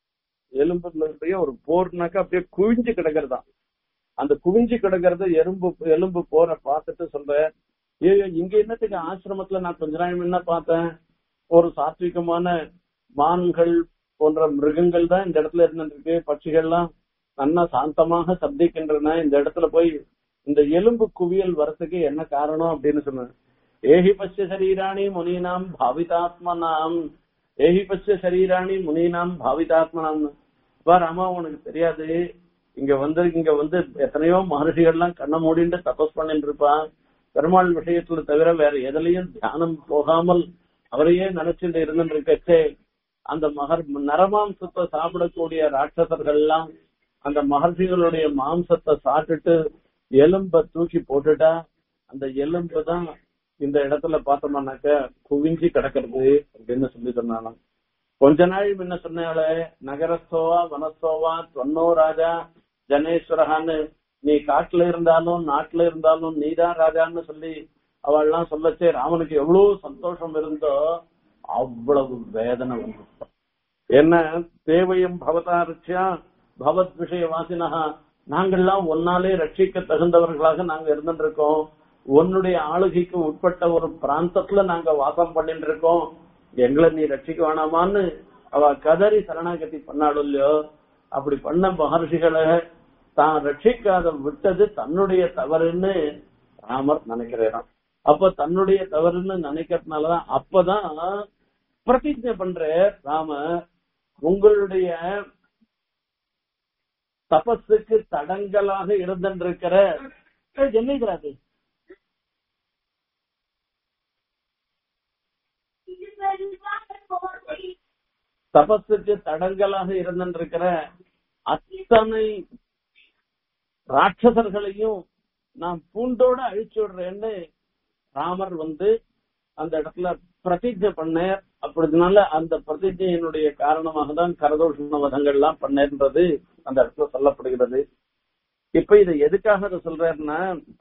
Speaker 1: எலும்புடைய ஒரு போர்னாக்க அப்படியே குவிஞ்சு கிடக்கிறதா அந்த குவிஞ்சு கிடக்கிறத எறும்பு எலும்பு போற பார்த்துட்டு சொல்ற ஏய் இங்க என்னத்துக்கு ஆசிரமத்துல நான் கொஞ்ச நாள் முன்ன பார்த்தேன் ஒரு சாத்விகமான மான்கள் போன்ற மிருகங்கள் தான் இந்த இடத்துல இருந்துருக்கு பட்சிகள்லாம் நல்லா சாந்தமாக சப்திக்கின்றன இந்த இடத்துல போய் இந்த எலும்பு குவியல் வரத்துக்கு என்ன காரணம் அப்படின்னு சொன்னேன் ஏஹி பச்ச சரீராணி முனீனாம் பாவிதாத்மனாம் ஏஹி பச்ச சரீராணி முனீனாம் பாவிதாத்மனாம் அப்பா ராமா உனக்கு தெரியாது இங்க வந்து இங்க வந்து எத்தனையோ மகர்ஷிகள்லாம் கண்ணை மூடிட்டு தபஸ் பண்ணிட்டு இருப்பான் பெருமாள் விஷயத்துல தவிர வேற எதுலயும் தியானம் போகாமல் அவரையே நினைச்சிட்டு இருந்துட்டு இருக்கச்சே அந்த மகர் நரமாம்சத்தை சாப்பிடக்கூடிய ராட்சசர்கள் எல்லாம் அந்த மகர்ஷிகளுடைய மாம்சத்தை சாப்பிட்டுட்டு எலும்ப தூக்கி போட்டுட்டா அந்த எலும்பு தான் இந்த இடத்துல பார்த்தோம்னாக்க குவிஞ்சி கிடக்கிறது அப்படின்னு சொல்லி சொன்னாலும் கொஞ்ச நாள் முன்ன சொன்னால நகரஸ்தோவா வனஸ்தோவா தொன்னோ ராஜா ஜனேஸ்வரகான்னு நீ காட்டுல இருந்தாலும் நாட்டுல இருந்தாலும் நீதான் ராஜான்னு சொல்லி அவள்லாம் சொல்லச்சே ராமனுக்கு எவ்வளவு சந்தோஷம் இருந்தோ அவ்வளவு வேதனை வந்து என்ன தேவையும் பவதாரிச்சியா பகவத் விஷய வாசினகா நாங்கள்லாம் ஒன்னாலே ரட்சிக்க தகுந்தவர்களாக நாங்க இருந்துட்டு இருக்கோம் உன்னுடைய ஆளுகைக்கு உட்பட்ட ஒரு பிராந்தத்துல நாங்க வாசம் பண்ணிட்டு இருக்கோம் எங்களை நீ ரட்சிக்க வேணாமான்னு அவ கதறி சரணாகதி பண்ணாலும் இல்லையோ அப்படி பண்ண மகர்ஷிகளை தான் ரட்சிக்காத விட்டது தன்னுடைய தவறுன்னு ராமர் நினைக்கிறாராம் அப்ப தன்னுடைய தவறுன்னு நினைக்கிறதுனாலதான் அப்பதான் பிரதிஜை பண்ற ராம உங்களுடைய தபஸுக்கு தடங்கலாக இருந்திருக்கிற என்ன இதுராது தபஸுக்கு தடங்கலாக இருந்திருக்கிற அத்தனை ராட்சசர்களையும் நான் பூண்டோட அழிச்சு விடுறேன்னு ராமர் வந்து அந்த இடத்துல பிரதிஜை பண்ணார் அப்படினால அந்த பிரதிஜையினுடைய காரணமாக தான் கரதோஷண வதங்கள்லாம் பண்ணேன்றது அந்த இடத்துல சொல்லப்படுகிறது இப்ப இதை எதுக்காக அதை சொல்றாருன்னா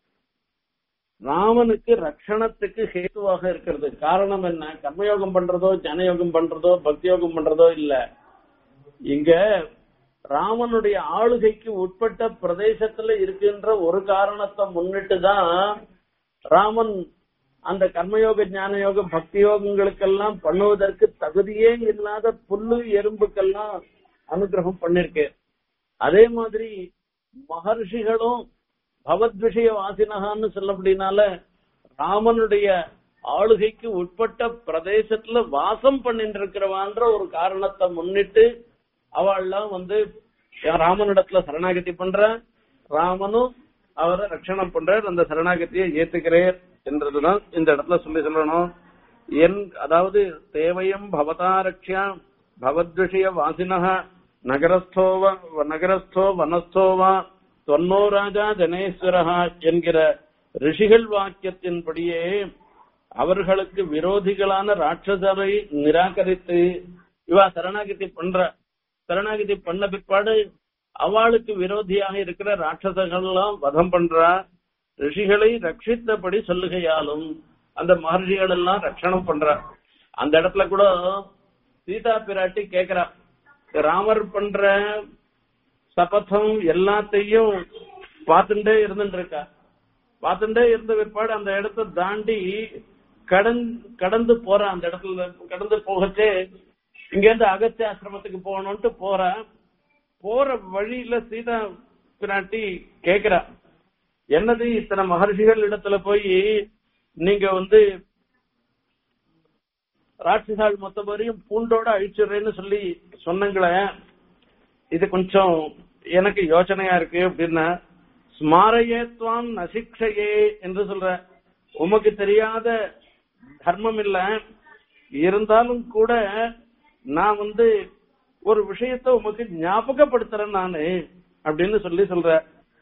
Speaker 1: ராமனுக்கு ரட்சணத்துக்கு ஹேத்துவாக இருக்கிறது காரணம் என்ன கர்மயோகம் பண்றதோ ஜனயோகம் பண்றதோ பக்தி யோகம் பண்றதோ இல்ல இங்க ராமனுடைய ஆளுகைக்கு உட்பட்ட பிரதேசத்துல இருக்கின்ற ஒரு காரணத்தை முன்னிட்டு தான் ராமன் அந்த கர்மயோக ஞான யோக பக்தி யோகங்களுக்கெல்லாம் பண்ணுவதற்கு தகுதியே இல்லாத புல்லு எறும்புக்கெல்லாம் அனுகிரகம் பண்ணிருக்கு அதே மாதிரி மகர்ஷிகளும் பகவத் விஷய வாசினகான்னு சொல்லப்படினால ராமனுடைய ஆளுகைக்கு உட்பட்ட பிரதேசத்துல வாசம் பண்ணிட்டு இருக்கிறவான்ற ஒரு காரணத்தை முன்னிட்டு அவள்லாம் வந்து ராமனிடத்துல சரணாகதி பண்ற ராமனும் அவரை ரட்சணம் பண்றார் அந்த சரணாகதியை ஏத்துக்கிறேர் என்றதுதான் இந்த இடத்துல சொல்லி சொல்லணும் என் அதாவது தேவயம் பவதா ரக்ஷா பவத்விஷய வாசினக நகரஸ்தோவ நகரஸ்தோ வனஸ்தோவா தொன்னோ ராஜா ஜனேஸ்வரஹா என்கிற ரிஷிகள் வாக்கியத்தின்படியே அவர்களுக்கு விரோதிகளான ராட்சசரை நிராகரித்து இவா சரணாகதி பண்ற சரணாகதி பண்ண பிற்பாடு அவளுக்கு விரோதியாக இருக்கிற ராட்சசர்கள் எல்லாம் வதம் பண்றா ரிஷிகளை ரட்சித்தபடி சொல்லுகையாலும் அந்த மகர்ஷிகள் எல்லாம் ரட்சணம் பண்றா அந்த இடத்துல கூட சீதா பிராட்டி கேக்குறா ராமர் பண்ற சபதம் எல்லாத்தையும் பார்த்துட்டே இருந்துட்டு இருக்கா பார்த்துட்டே இருந்த பிற்பாடு அந்த இடத்தை தாண்டி கடந்து கடந்து போற அந்த இடத்துல கடந்து போகச்சே இங்க இருந்து அகத்திய ஆசிரமத்துக்கு போகணும்ட்டு போற போற வழியில சீதா பிராட்டி கேக்குறா என்னது இத்தனை மகர்ஷிகள் இடத்துல போய் நீங்க வந்து ராட்சசால் மொத்த பேரையும் பூண்டோட அழிச்சிடுறேன்னு சொல்லி சொன்னங்களே இது கொஞ்சம் எனக்கு யோசனையா இருக்கு அப்படின்னா ஸ்மாரயத்வான் நசிக்ஷையே என்று சொல்ற உமக்கு தெரியாத தர்மம் இல்ல இருந்தாலும் கூட நான் வந்து ஒரு விஷயத்த உமக்கு ஞாபகப்படுத்துறேன் நானு அப்படின்னு சொல்லி சொல்ற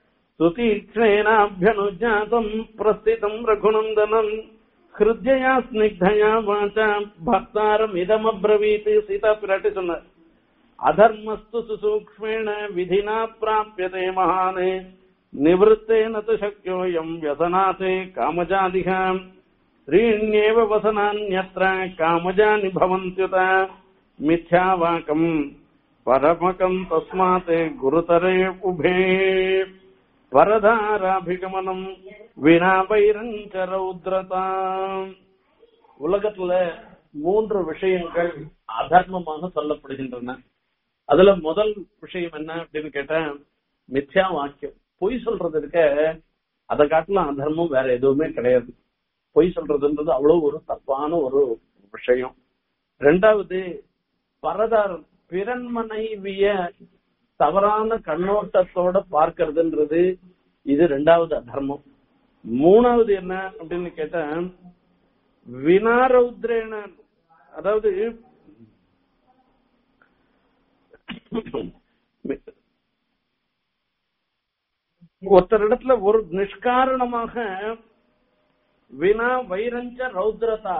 Speaker 1: சுதீக்ஷேனாபியனுஜாதம் பிரஸ்திதம் ரகுநந்தனம் ஹிருத்யா ஸ்னிக்தயா வாச்சா பக்தாரம் இதமப்ரவீத் சீதா பிராட்டி சொன்னார் அதர்மஸ்து சுசூக்ஷ்மேண விதினா பிராபியதே மகானே நிவத்தேன து சக்கியோயம் व्यसनाते कामजादिहाम् त्रीण्येव वसनान्यत्र कामजानि भवन्त्युत मिथ्यावाकम् பரமகம் தஸ்மாத் குருதரே உபே வரதாராபிகமனம் வினா வைரஞ்ச ரௌத்ரதாம் உலகத்துல மூன்று விஷயங்கள் அதர்மமாக சொல்லப்படுகின்றன அதுல முதல் விஷயம் என்ன அப்படின்னு கேட்டா மித்யா வாக்கியம் பொய் சொல்றது இருக்க அதை காட்டிலும் அதர்மம் வேற எதுவுமே கிடையாது பொய் சொல்றதுன்றது அவ்வளவு ஒரு தப்பான ஒரு விஷயம் ரெண்டாவது பரதார் பிறன் மனைவிய தவறான கண்ணோட்டத்தோட பார்க்கறதுன்றது இது ரெண்டாவது அதர்மம் மூணாவது என்ன அப்படின்னு கேட்டா வினாரௌத்ரேன அதாவது ஒருத்தரிடத்துல ஒரு நிஷ்காரணமாக வினா வைரஞ்ச ரௌத்ரதா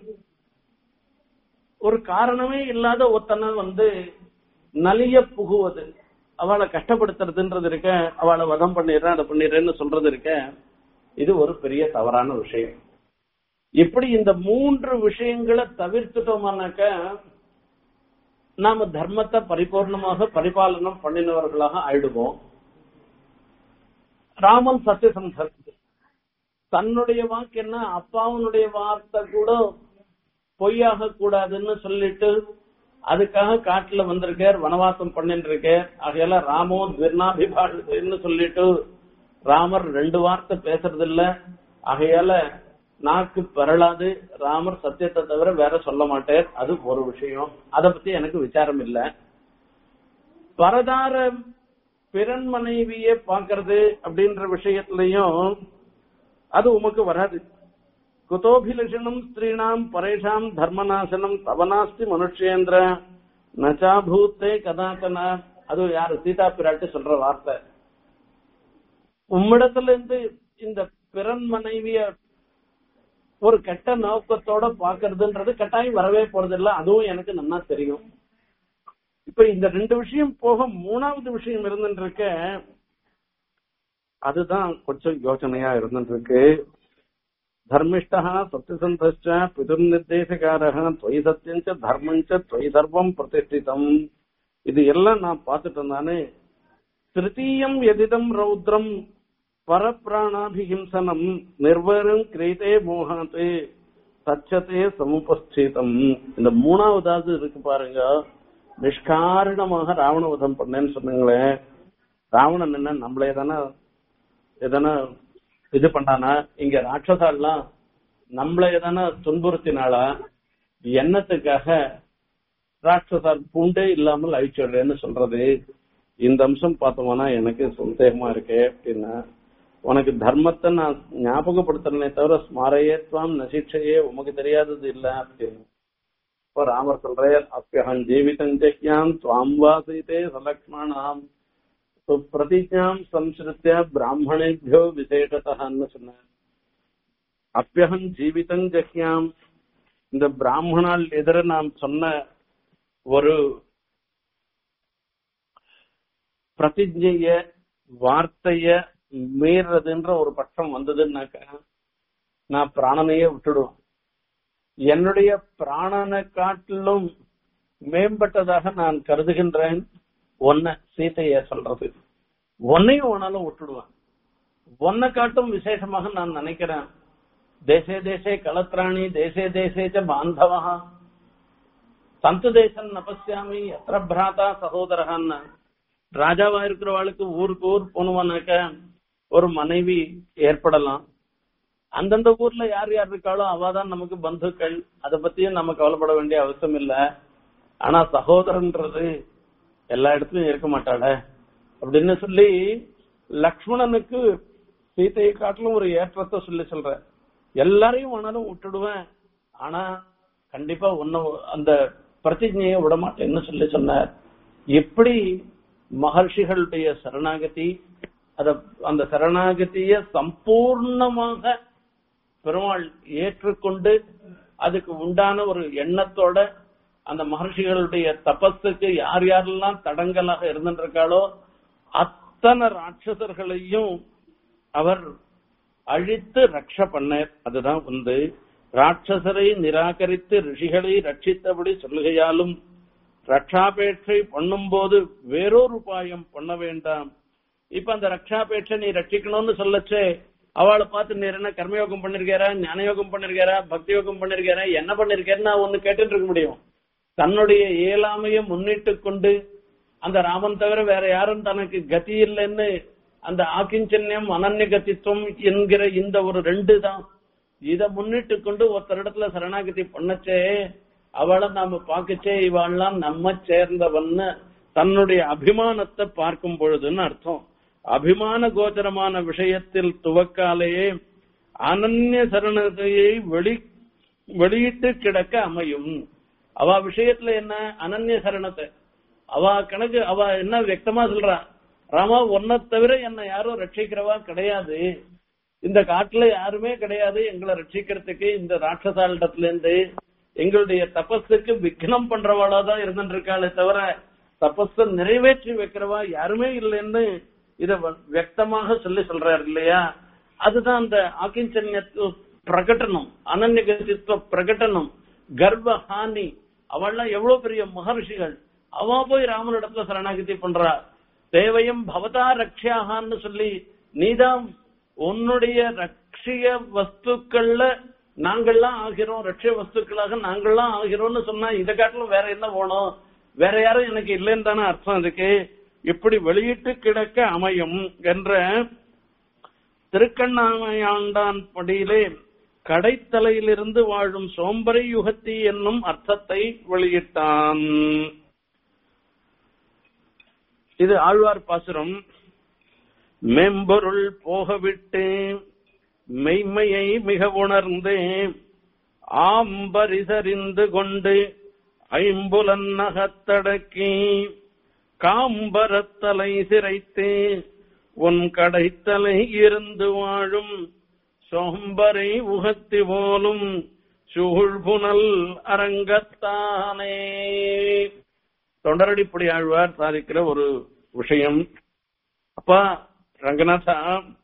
Speaker 1: ஒரு காரணமே இல்லாத ஒருத்தனை வந்து நலிய புகுவது அவளை கஷ்டப்படுத்துறதுன்றது இருக்க அவளை வதம் பண்ணிடுறேன் அதை பண்ணிடுறேன்னு சொல்றது இருக்க இது ஒரு பெரிய தவறான விஷயம் இப்படி இந்த மூன்று விஷயங்களை தவிர்த்துட்டோமானாக்க நாம தர்மத்தை பரிபூர்ணமாக பரிபாலனம் பண்ணினவர்களாக ஆயிடுவோம் ராமன் சத்தியசந்தர் தன்னுடைய வாக்கு என்ன அப்பாவனுடைய வார்த்தை கூட பொய்யாக கூடாதுன்னு சொல்லிட்டு அதுக்காக காட்டுல வந்திருக்கார் வனவாசம் பண்ணிட்டு இருக்கார் ஆகையால ராமோ துர்ணாபிபாஷன்னு சொல்லிட்டு ராமர் ரெண்டு வார்த்தை பேசுறது இல்ல ஆகையால நாக்கு பெறலாது ராமர் சத்தியத்தை தவிர வேற சொல்ல மாட்டார் அது ஒரு விஷயம் அத பத்தி எனக்கு விசாரம் இல்ல பரதார பிறன் மனைவியே பாக்குறது அப்படின்ற விஷயத்திலையும் அது உமக்கு வராது குதோபிலஷணம் ஸ்திரீணாம் பரேஷாம் தர்மநாசனம் தவனாஸ்தி மனுஷேந்திர நச்சா பூத்தே கதாச்சனா அது யாரு சீதா பிராட்டி சொல்ற வார்த்தை உம்மிடத்துல இருந்து இந்த பிறன் மனைவிய ஒரு கெட்ட நோக்கத்தோட பாக்குறதுன்றது கட்டாயம் வரவே போறது இல்ல அதுவும் எனக்கு நல்லா தெரியும் இப்ப இந்த ரெண்டு விஷயம் போக மூணாவது விஷயம் இருந்துட்டு இருக்க அதுதான் கொஞ்சம் யோசனையா இருந்துட்டு இருக்கு தர்மிஷ்டா சத்தியசந்தச்ச பிதுர் நிர்தேசகாரக தொய் சத்தியஞ்ச தர்மஞ்ச தொய் சர்வம் பிரதிஷ்டிதம் இது எல்லாம் நான் பார்த்துட்டேன் தானே திருத்தீயம் எதிதம் ரௌத்ரம் பரப்பிராணாபிஹிம்சனம் நிர்வரம் கிரீதே மோகாத்தே தச்சத்தே சமுபஸ்திதம் இந்த மூணாவதாவது இருக்கு பாருங்க நிஷ்காரணமாக ராவணவதம் பண்ணேன்னு சொன்னீங்களே ராவணன் என்ன நம்மளே தானே எதனா இது பண்ணானா இங்க ராட்சசாலாம் நம்மள எதனா துன்புறுத்தினாளா எண்ணத்துக்காக ராட்சசால் பூண்டே இல்லாமல் அழிச்சிடுறேன்னு சொல்றது இந்த அம்சம் பார்த்தோம்னா எனக்கு சந்தேகமா இருக்கு அப்படின்னா உனக்கு தர்மத்தை நான் ஞாபகப்படுத்துறேனே தவிர ஸ்மாரையேத்வாம் நசிச்சையே உமக்கு தெரியாதது இல்ல அப்படின்னு இப்போ ராமர் சொல்றார் அப்பியகம் ஜீவிதம் ஜெக்யாம் துவாம் வாசித்தே சலக்ஷ்மணாம் பிரதிஜாம் சம்ஸ்ருத்திய பிராமணேபியோ விசேஷத்தான்னு சொன்னார் அப்பியகம் ஜீவிதம் ஜஹ்யாம் இந்த பிராமணால் எதிர நாம் சொன்ன ஒரு பிரதிஜைய வார்த்தைய மீறதுன்ற ஒரு பட்சம் வந்ததுன்னாக்க நான் பிராணனையே விட்டுடுவேன் என்னுடைய பிராணனை காட்டிலும் மேம்பட்டதாக நான் கருதுகின்றேன் ஒன்ன சீதைய சொல்றது ஒன்னையும் ஒன்னாலும் விட்டுடுவேன் ஒன்ன காட்டும் விசேஷமாக நான் நினைக்கிறேன் தேசே தேசே களத்ராணி தேசே தேசே ச பாந்தவா தந்து தேசம் நபஸ்யாமி எத்திர பிராதா சகோதரகான்னு ராஜாவா இருக்கிறவாளுக்கு ஊருக்கு ஊர் போனவனாக்க ஒரு மனைவி ஏற்படலாம் அந்தந்த ஊர்ல யார் யார் இருக்காளோ அவாதான் நமக்கு பந்துக்கள் அதை பத்தியும் நம்ம கவலைப்பட வேண்டிய அவசியம் இல்ல ஆனா சகோதரன்றது எல்லா இடத்துலயும் இருக்க மாட்டாள அப்படின்னு சொல்லி லக்ஷ்மணனுக்கு சீதையை காட்டிலும் ஒரு ஏற்றத்தை சொல்லி சொல்ற எல்லாரையும் வேணாலும் விட்டுடுவேன் ஆனா கண்டிப்பா ஒன்னும் அந்த பிரதிஜையை விட மாட்டேன்னு சொல்லி சொன்னார் எப்படி மகர்ஷிகளுடைய சரணாகதி அத அந்த சரணாகதிய சம்பூர்ணமாக பெருமாள் ஏற்றுக்கொண்டு அதுக்கு உண்டான ஒரு எண்ணத்தோட அந்த மகர்ஷிகளுடைய தபஸுக்கு யார் யாரெல்லாம் தடங்கலாக இருந்திருக்காளோ அத்தனை ராட்சசர்களையும் அவர் அழித்து ரக்ஷ பண்ணார் அதுதான் வந்து ராட்சசரை நிராகரித்து ரிஷிகளை ரட்சித்தபடி சொல்லுகையாலும் ரக்ஷாபேட்சை பண்ணும்போது வேறொரு உபாயம் பண்ண வேண்டாம் இப்ப அந்த ரக்ஷாபேட்சை நீ ரட்சிக்கணும்னு சொல்லச்சே அவளை பார்த்து நீர் என்ன கர்மயோகம் பண்ணிருக்காரா ஞானயோகம் பண்ணிருக்காரா பக்தி யோகம் பண்ணிருக்காரா என்ன பண்ணிருக்காருன்னு நான் ஒண்ணு கேட்டுட்டு இருக்க முடியும் தன்னுடைய இயலாமையை முன்னிட்டு கொண்டு அந்த ராமன் தவிர வேற யாரும் தனக்கு கதி இல்லைன்னு அந்த ஆக்கிஞ்சன்யம் அனன்ய கதித்துவம் என்கிற இந்த ஒரு ரெண்டு தான் இத முன்னிட்டு கொண்டு ஒருத்தரிடத்துல சரணாகதி பண்ணச்சே அவளை நாம பார்க்கச்சே இவாள்லாம் நம்ம சேர்ந்தவன்னு தன்னுடைய அபிமானத்தை பார்க்கும் பொழுதுன்னு அர்த்தம் அபிமான கோச்சரமான விஷயத்தில் துவக்காலேயே அனன்ய சரணத்தையை வெளி வெளியிட்டு கிடக்க அமையும் அவ விஷயத்துல என்ன அனன்ய சரணத்தை அவ கணக்கு அவ என்ன வியக்தமா சொல்றா ராமா உன்னை தவிர என்ன யாரும் ரட்சிக்கிறவா கிடையாது இந்த காட்டுல யாருமே கிடையாது எங்களை ரட்சிக்கிறதுக்கு இந்த ராட்சசாலிடத்துல இருந்து எங்களுடைய தபஸுக்கு விக்னம் பண்றவாளா தான் இருந்துட்டு இருக்காளே தவிர தபஸ நிறைவேற்றி வைக்கிறவா யாருமே இல்லைன்னு இத வியக்தமாக சொல்லி சொல்றாரு இல்லையா அதுதான் அந்த ஆக்கிஞ்சன்யத்து பிரகடனம் அனன்யகத்தித்துவ பிரகடனம் கர்ப்ப ஹானி அவள்லாம் எவ்வளவு பெரிய மகர்ஷிகள் அவ போய் ராமனிடத்துல சரணாகதி பண்றா தேவையும் பவதா ரக்ஷியாகான்னு சொல்லி நீதான் உன்னுடைய ரட்சிய வஸ்துக்கள்ல நாங்கள்லாம் ஆகிறோம் ரட்சிய வஸ்துக்களாக நாங்கள்லாம் ஆகிறோம்னு சொன்னா இதை காட்டிலும் வேற என்ன போனோம் வேற யாரும் எனக்கு இல்லைன்னு தானே அர்த்தம் அதுக்கு இப்படி வெளியிட்டு கிடக்க அமையும் என்ற திருக்கண்ணாமையாண்டான் படியிலே கடைத்தலையிலிருந்து வாழும் சோம்பரை யுகத்தி என்னும் அர்த்தத்தை வெளியிட்டான் இது ஆழ்வார் பாசுரம் மெம்பொருள் போகவிட்டு மெய்மையை மிக உணர்ந்து ஆம்பரிசறிந்து கொண்டு ஐம்புலன் நகத்தடக்கி காம்பரத்தலை சிரைத்து உன் கடைத்தலை இருந்து வாழும் சோம்பரை உகத்தி போலும் சூழ்புனல் அரங்கத்தானே தொண்டரடிப்படி ஆழ்வார் சாதிக்கிற ஒரு விஷயம் அப்பா ரங்கநாதா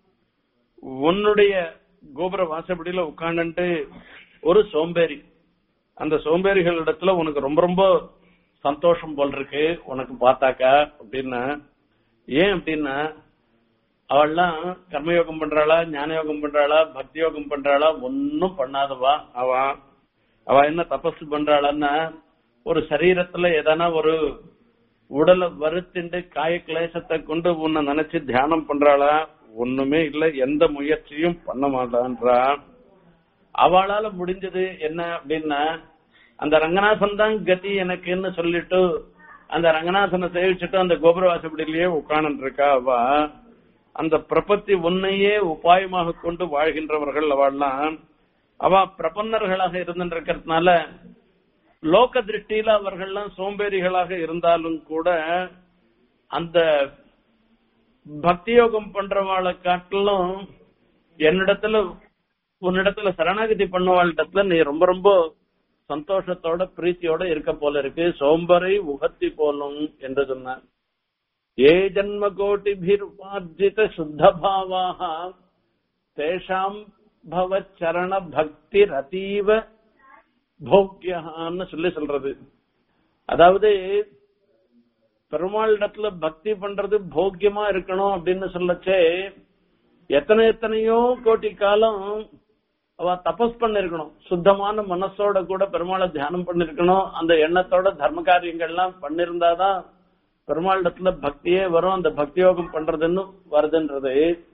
Speaker 1: உன்னுடைய கோபுர வாசப்படியில உட்காந்துட்டு ஒரு சோம்பேறி அந்த சோம்பேறிகள் இடத்துல உனக்கு ரொம்ப ரொம்ப சந்தோஷம் போல் இருக்கு உனக்கு பார்த்தாக்கா அப்படின்னா ஏன் அப்படின்னா அவள்லாம் கர்மயோகம் பண்றாளா ஞான யோகம் பண்றாளா பக்தி யோகம் பண்றாளா ஒன்னும் பண்ணாதவா அவ அவ என்ன தபசு பண்றாளான்னா ஒரு சரீரத்துல எதனா ஒரு உடலை வருத்திண்டு காய கிளேசத்தை கொண்டு உன்னை நினைச்சு தியானம் பண்றாளா ஒண்ணுமே இல்ல எந்த முயற்சியும் பண்ண மாட்டான்றா அவளால முடிஞ்சது என்ன அப்படின்னா அந்த ரங்கநாதன் தான் கதி எனக்குன்னு சொல்லிட்டு அந்த ரங்கநாதனை சேவிச்சுட்டு அந்த கோபுரவாசப்படியிலேயே உட்கார்ந்து இருக்கா அவ அந்த பிரபத்தி உன்னையே உபாயமாக கொண்டு வாழ்கின்றவர்கள் அவள்லாம் அவ பிரபன்னர்களாக இருந்துருக்கிறதுனால லோக திருஷ்டியில அவர்கள்லாம் சோம்பேறிகளாக இருந்தாலும் கூட அந்த பக்தி யோகம் பண்றவாளை காட்டிலும் என்னிடத்துல உன்னிடத்துல சரணாகதி பண்ணவாளிடத்துல நீ ரொம்ப ரொம்ப சந்தோஷத்தோட பிரீத்தியோட இருக்க போல இருக்கு சோம்பரை உகத்தி போலும் என்று சொன்னார் ஏ ஜன்ம கோட்டிபிர்வார்ஜித சுத்த பாவாக தேஷாம் பவ சரண பக்தி ரதீவ போக்கியான்னு சொல்லி சொல்றது அதாவது பெருமாள் இடத்துல பக்தி பண்றது போக்கியமா இருக்கணும் அப்படின்னு சொல்லச்சே எத்தனை எத்தனையோ கோட்டி காலம் அவ தபஸ் பண்ணிருக்கணும் சுத்தமான மனசோட கூட பெருமாளை தியானம் பண்ணிருக்கணும் அந்த எண்ணத்தோட தர்ம காரியங்கள்லாம் பண்ணிருந்தாதான் பெருமாள் இடத்துல பக்தியே வரும் அந்த பக்தி யோகம் பண்றதுன்னு வருதுன்றது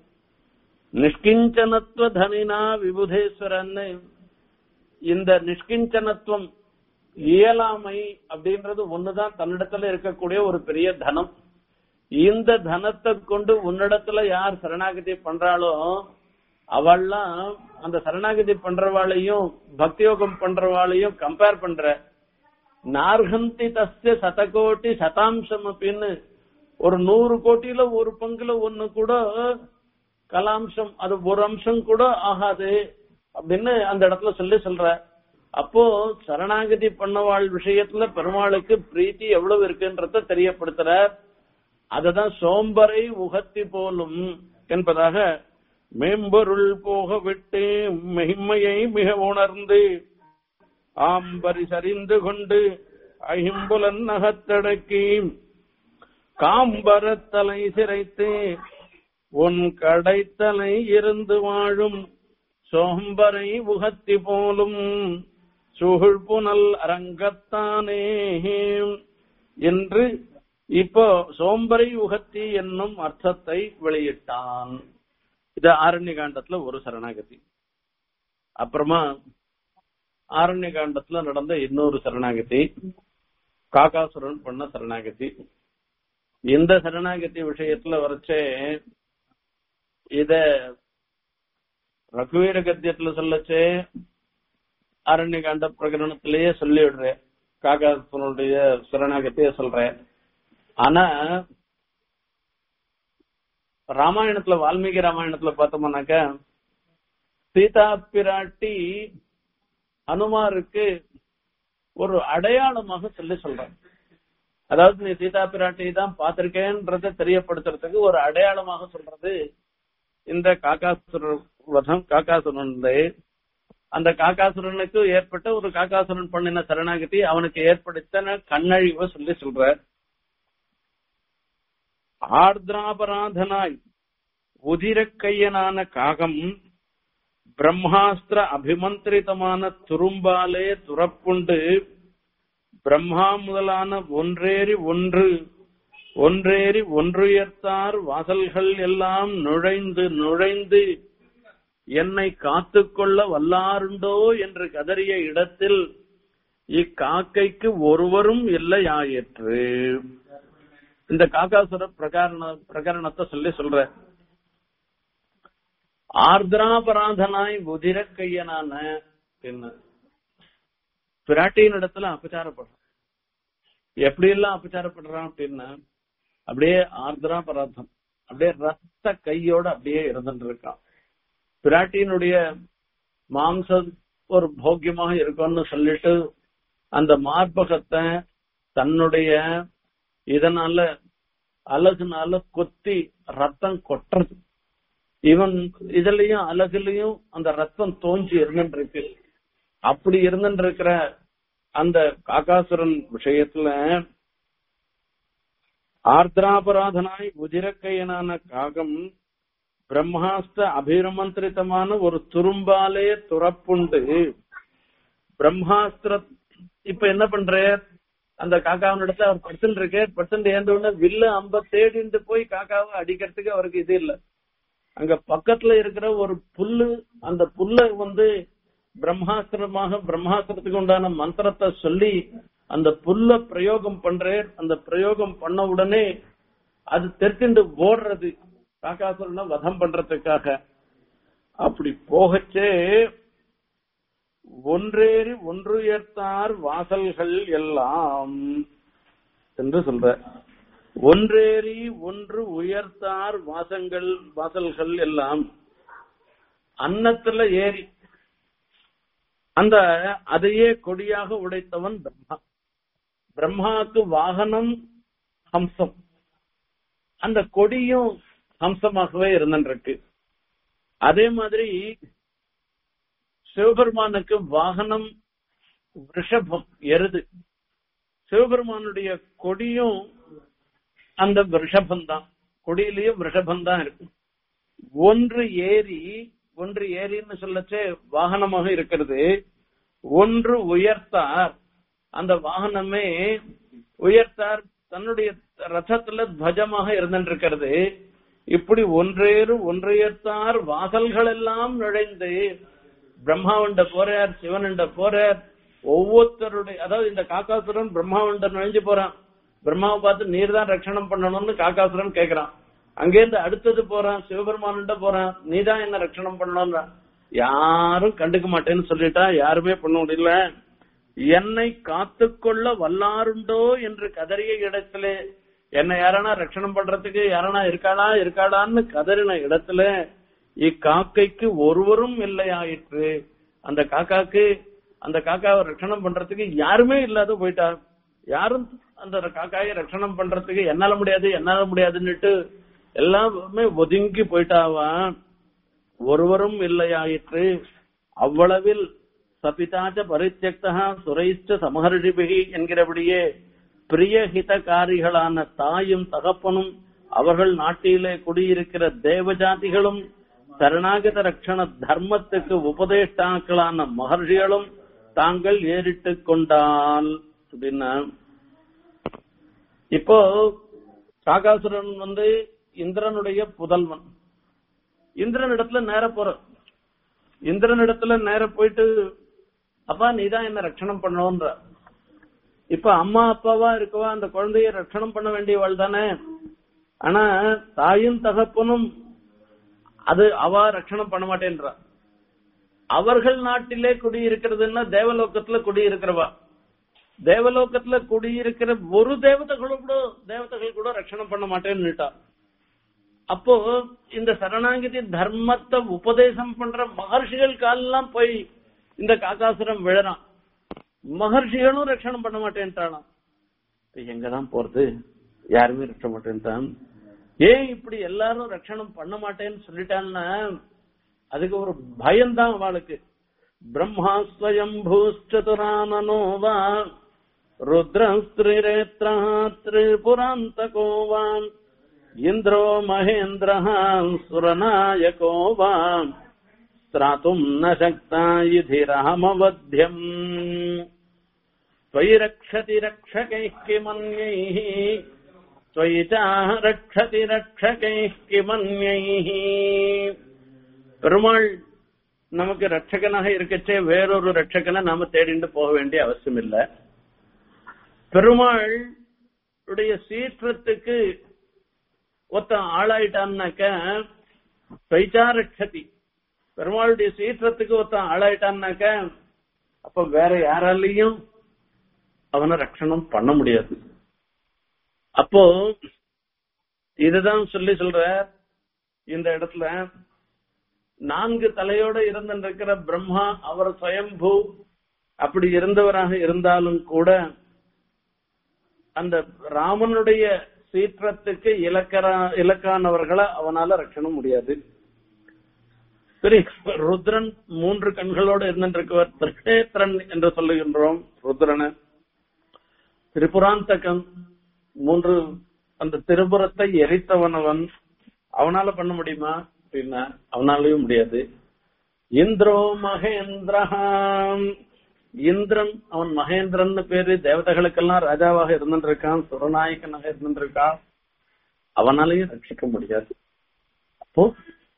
Speaker 1: நிஷ்கிஞ்சனத்துவ தனினா விபுதேஸ்வரன்னு இந்த நிஷ்கிஞ்சனத்துவம் இயலாமை அப்படின்றது ஒண்ணுதான் தன்னிடத்துல இருக்கக்கூடிய ஒரு பெரிய தனம் இந்த தனத்தை கொண்டு உன்னிடத்துல யார் சரணாகதி பண்றாளோ அவள்லாம் அந்த சரணாகதி பண்றவாளையும் பக்தியோகம் பண்றவாளையும் கம்பேர் பண்ற நார்கந்தி தஸ்ய சதகோட்டி சதாம்சம் அப்படின்னு ஒரு நூறு கோட்டியில ஒரு பங்குல ஒண்ணு கூட கலாம்சம் அது ஒரு அம்சம் கூட ஆகாது அப்படின்னு அந்த இடத்துல சொல்லி சொல்ற அப்போ சரணாகதி பண்ணவாள் விஷயத்துல பெருமாளுக்கு பிரீத்தி எவ்வளவு இருக்குன்றத தெரியப்படுத்துற அததான் சோம்பரை உகத்தி போலும் என்பதாக மேம்பொருள் போக விட்டு மெய்மையை மிக உணர்ந்து ஆம்பரி சரிந்து கொண்டு ஐம்புலன் நகத்தடக்கி காம்பரத்தலை சிரைத்து உன் கடைத்தலை இருந்து வாழும் சோம்பரை உகத்தி போலும் சுகுழ்புனல் அரங்கத்தானே என்று இப்போ சோம்பரை உகத்தி என்னும் அர்த்தத்தை வெளியிட்டான் இது ஆரண்ய காண்டத்துல ஒரு சரணாகதி அப்புறமா ஆரண்ய காண்டத்துல நடந்த இன்னொரு சரணாகதி காகாசுரன் பண்ண சரணாகதி இந்த சரணாகதி விஷயத்துல வரைச்சே இத ரகுவீர கத்தியத்துல சொல்லச்சே அரண்ய காண்ட பிரகரணத்திலேயே சொல்லி விடுறேன் காகாசுரனுடைய சரணாகத்திய சொல்றேன் ஆனா ராமாயணத்துல வால்மீகி ராமாயணத்துல பார்த்தோம்னாக்க சீதா பிராட்டி அனுமாருக்கு ஒரு அடையாளமாக சொல்லி சொல்றாங்க அதாவது நீ சீதா பிராட்டி தான் பார்த்திருக்கேன்றத தெரியப்படுத்துறதுக்கு ஒரு அடையாளமாக சொல்றது இந்த காக்காசுர வதம் காக்காசுரன் அந்த காக்காசுரனுக்கு ஏற்பட்ட ஒரு காக்காசுரன் பண்ணின சரணாகதி அவனுக்கு ஏற்படுத்த கண்ணழிவை சொல்லி சொல்ற ஆர்திராபராதனாய் உதிரக்கையனான காகம் பிரம்மாஸ்திர அபிமந்திரிதமான துரும்பாலே துறப்புண்டு பிரம்மா முதலான ஒன்றேறி ஒன்று ஒன்றேறி ஒன்றுயர்த்தார் வாசல்கள் எல்லாம் நுழைந்து நுழைந்து என்னை காத்துக்கொள்ள வல்லாருண்டோ என்று கதறிய இடத்தில் இக்காக்கைக்கு ஒருவரும் இல்லையாயிற்று இந்த காக்காசுர பிரகாரண பிரகரணத்தை சொல்லி சொல்ற ஆர்திராபராதனாய் உதிர கையனான என்ன பிராட்டியின் இடத்துல அபச்சாரப்படுறான் எப்படி எல்லாம் அபச்சாரப்படுறான் அப்படின்னா அப்படியே ஆர்திராபராதம் அப்படியே ரத்த கையோட அப்படியே இருந்துட்டு இருக்கான் பிராட்டியினுடைய மாம்ச ஒரு போக்கியமாக இருக்கும்னு சொல்லிட்டு அந்த மார்பகத்தை தன்னுடைய இதனால அழகுனால கொத்தி ரத்தம் கொட்டுறது இவன் இதுலயும் அழகுலயும் அந்த ரத்தம் தோஞ்சி இருந்துட்டு இருக்கு அப்படி இருந்துட்டு இருக்கிற அந்த காக்காசுரன் விஷயத்துல ஆர்திராபராதனாய் உதிரக்கையனான காகம் பிரம்மாஸ்த அபிரமந்திரிதமான ஒரு துரும்பாலே துறப்புண்டு பிரம்மாஸ்திர இப்ப என்ன பண்ற அந்த காக்காவினிடத்துல அவர் படுத்துட்டு இருக்கு படுத்துட்டு ஏந்த உடனே வில்லு அம்ப தேடிட்டு போய் காக்காவை அடிக்கிறதுக்கு அவருக்கு இது இல்ல அங்க பக்கத்துல இருக்கிற ஒரு புல்லு அந்த புல்ல வந்து பிரம்மாஸ்திரமாக பிரம்மாஸ்திரத்துக்கு உண்டான மந்திரத்தை சொல்லி அந்த புல்ல பிரயோகம் பண்றேன் அந்த பிரயோகம் பண்ண உடனே அது தெரிந்து ஓடுறது காக்காசுரனை வதம் பண்றதுக்காக அப்படி போகச்சே ஒன்றேறி ஒன்றுயர்த்தார் வாசல்கள் எல்லாம் என்று சொல்ற ஒன்றேறி ஒன்று உயர்த்தார் வாசங்கள் வாசல்கள் எல்லாம் அன்னத்துல ஏறி அந்த அதையே கொடியாக உடைத்தவன் பிரம்மா பிரம்மாவுக்கு வாகனம் ஹம்சம் அந்த கொடியும் ஹம்சமாகவே இருந்துருக்கு அதே மாதிரி சிவபெருமானுக்கு வாகனம் ரிஷபம் எருது சிவபெருமானுடைய கொடியும் அந்த ரிஷபம் தான் கொடியிலேயே ரிஷபம் தான் இருக்கு ஒன்று ஏரி ஒன்று ஏரின்னு சொல்லச்சே வாகனமாக இருக்கிறது ஒன்று உயர்த்தார் அந்த வாகனமே உயர்த்தார் தன்னுடைய ரதத்துல துவஜமாக இருந்திருக்கிறது இப்படி ஒன்றேறு ஒன்றுயர்த்தார் வாசல்கள் எல்லாம் நுழைந்து பிரம்மாவண்ட போறார் சிவனண்ட போறார் ஒவ்வொருத்தருடைய அதாவது இந்த காக்காசுரன் பிரம்மாவண்ட நுழைஞ்சு போறான் பிரம்மாவை பார்த்து நீர் தான் ரட்சணம் பண்ணணும்னு காக்காசுரன் கேக்குறான் அங்கேருந்து அடுத்தது போறான் சிவபெருமான்கிட்ட போறான் நீதான் என்ன ரட்சணம் பண்ணணும்ன்ற யாரும் கண்டுக்க மாட்டேன்னு சொல்லிட்டா யாருமே பண்ண முடியல என்னை காத்துக்கொள்ள வல்லாருண்டோ என்று கதறிய இடத்துல என்னை யாரானா ரட்சணம் பண்றதுக்கு யாரானா இருக்காளா இருக்காளான்னு கதறின இடத்துல இக்காக்கைக்கு ஒருவரும் இல்லை ஆயிற்று அந்த காக்காக்கு அந்த காக்காவை ரட்சணம் பண்றதுக்கு யாருமே இல்லாத போயிட்டா யாரும் அந்த காக்காயை ரட்சணம் பண்றதுக்கு என்னால முடியாது என்னால முடியாதுன்னுட்டு எல்லாமே ஒதுங்கி போயிட்டாவா ஒருவரும் இல்லையாயிற்று அவ்வளவில் சபிதாச்ச பரித்தியக்தா சுரைஷ்ட சமஹர்ஷிபிகி என்கிறபடியே பிரியஹிதகாரிகளான தாயும் தகப்பனும் அவர்கள் நாட்டிலே குடியிருக்கிற தேவஜாதிகளும் சரணாகத ரட்சண தர்மத்துக்கு உபதேஷ்டாக்களான மகர்ஷிகளும் தாங்கள் ஏறிட்டு கொண்டால் அப்படின்னா இப்போ காகாசுரன் வந்து இந்திரனுடைய புதல்வன் இந்திரன் இடத்துல நேர போற இந்திரன் இடத்துல நேர போயிட்டு அப்பா நீதான் என்ன ரட்சணம் பண்ணணும்ன்ற இப்ப அம்மா அப்பாவா இருக்கவா அந்த குழந்தைய ரட்சணம் பண்ண வேண்டியவள் தானே ஆனா தாயும் தகப்பனும் அது அவ ரட்சணம் பண்ண மாட்டேன்றா அவர்கள் நாட்டிலே குடியிருக்கிறதுன்னா தேவலோகத்துல குடியிருக்கிறவா தேவலோகத்துல குடியிருக்கிற ஒரு தேவதைகளும் கூட தேவதைகள் கூட ரட்சணம் பண்ண மாட்டேன்னுட்டா அப்போ இந்த சரணாகதி தர்மத்தை உபதேசம் பண்ற மகர்ஷிகள் காலெல்லாம் போய் இந்த காக்காசுரம் விழறான் மகர்ஷிகளும் ரட்சணம் பண்ண மாட்டேன்ட்டானாம் எங்கதான் போறது யாருமே ரட்ச மாட்டேன்ட்டான் ஏன் இப்படி எல்லாரும் ரட்சணம் பண்ண மாட்டேன்னு சொல்லிட்டான்னா அதுக்கு ஒரு பயம்தான் அவளுக்கு பிரம்மா ஸ்வயம்பூச்சதுரானனோவா ருத்ரஸ்திரிரேத்ரா திரிபுராந்தகோ வாம் இந்திரோ மகேந்திர சுரநாயகோ வாம் ஸ்ராத்தும் ந சக்தா இதி ராமவத்தியம் त्वयि रक्षति रक्षकैः किमन्यैः त्वयि च रक्षति रक्षकैः किमन्यैः பெருமாள் நமக்கு ரட்சகனாக இருக்கச்சே வேறொரு ரட்சகனை நாம தேடிண்டு போக வேண்டிய அவசியம் இல்ல பெருமாள் உடைய சீற்றத்துக்கு ஒத்த ஆளாயிட்டான்னாக்க பைச்சா ரட்சதி பெருமாளுடைய சீற்றத்துக்கு ஒத்த ஆளாயிட்டான்னாக்க அப்ப வேற யாராலையும் அவனை ரட்சணம் பண்ண முடியாது அப்போ இதுதான் சொல்லி சொல்ற இந்த இடத்துல நான்கு தலையோட இருந்திருக்கிற பிரம்மா அவர் சுயம்பு அப்படி இருந்தவராக இருந்தாலும் கூட அந்த ராமனுடைய சீற்றத்துக்கு இலக்கரா இலக்கானவர்களை அவனால ரட்சணம் முடியாது சரி ருத்ரன் மூன்று கண்களோடு இருந்திருக்கவர் திருஷேத்திரன் என்று சொல்லுகின்றோம் ருத்ரனை திரிபுராந்தகன் மூன்று அந்த திரிபுரத்தை எரித்தவனவன் அவனால பண்ண முடியுமா அப்படின்னா அவனாலையும் முடியாது இந்திரோ மகேந்திரஹாம் இந்திரன் அவன் மகேந்திரன் பேரு தேவதைகளுக்கெல்லாம் ராஜாவாக இருந்திருக்கான் சுரநாயகனாக இருந்திருக்கான் அவனாலையும் ரட்சிக்க முடியாது அப்போ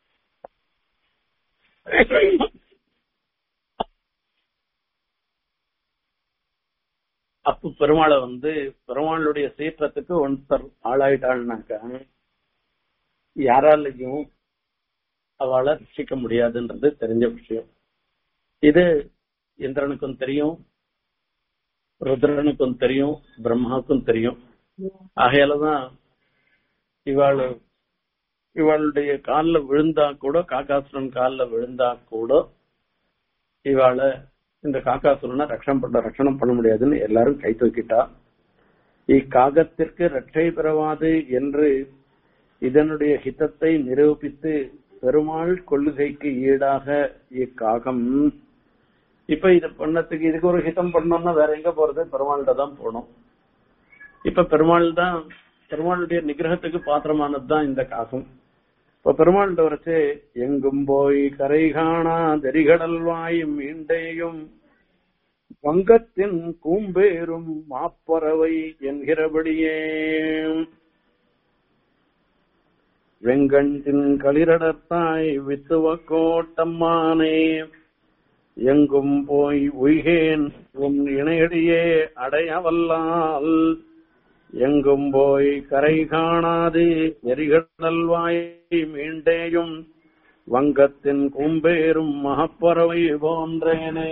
Speaker 1: அப்ப பெருமாளை வந்து பெருமாளுடைய சீற்றத்துக்கு ஒருத்தர் ஆளாயிட்டாள்னாக்கா யாராலையும் அவளை ரட்சிக்க முடியாதுன்றது தெரிஞ்ச விஷயம் இது இந்திரனுக்கும் தெரியும் ருத்ரனுக்கும் தெரியும் பிரம்மாவுக்கும் தெரியும் ஆகையாலதான் இவாள் இவளுடைய காலில் விழுந்தா கூட காக்காசுரன் காலில் விழுந்தா கூட இவாளை இந்த காக்காசுரனை ரட்சணம் பண்ண ரட்சணம் பண்ண முடியாதுன்னு எல்லாரும் கை தூக்கிட்டா இக்காகத்திற்கு ரட்சை பெறவாது என்று இதனுடைய ஹிதத்தை நிரூபித்து பெருமாள் கொள்ளுகைக்கு ஈடாக இக்காகம் இப்ப இது பண்ணத்துக்கு இதுக்கு ஒரு ஹிதம் பண்ணோம்னா வேற எங்க போறது பெருமாள்கிட்ட தான் போகணும் இப்ப பெருமாள் தான் பெருமாளுடைய நிகிரகத்துக்கு பாத்திரமானது தான் இந்த காகம் இப்ப பெருமாள்கிட்ட வரைச்சு எங்கும் போய் கரை காணா தெரிகடல் வாயும் மீண்டேயும் வங்கத்தின் கூம்பேரும் மாப்பறவை என்கிறபடியே வெங்கண்டின் களிரடத்தாய் வித்துவ கோட்டம்மானே எங்கும் போய் உய்கேன் உன் இணையடியே அடையவல்லால் எங்கும் போய் கரை காணாது எரிகடல் வாய் மீண்டேயும் வங்கத்தின் கும்பேரும் மகப்பறவை போன்றேனே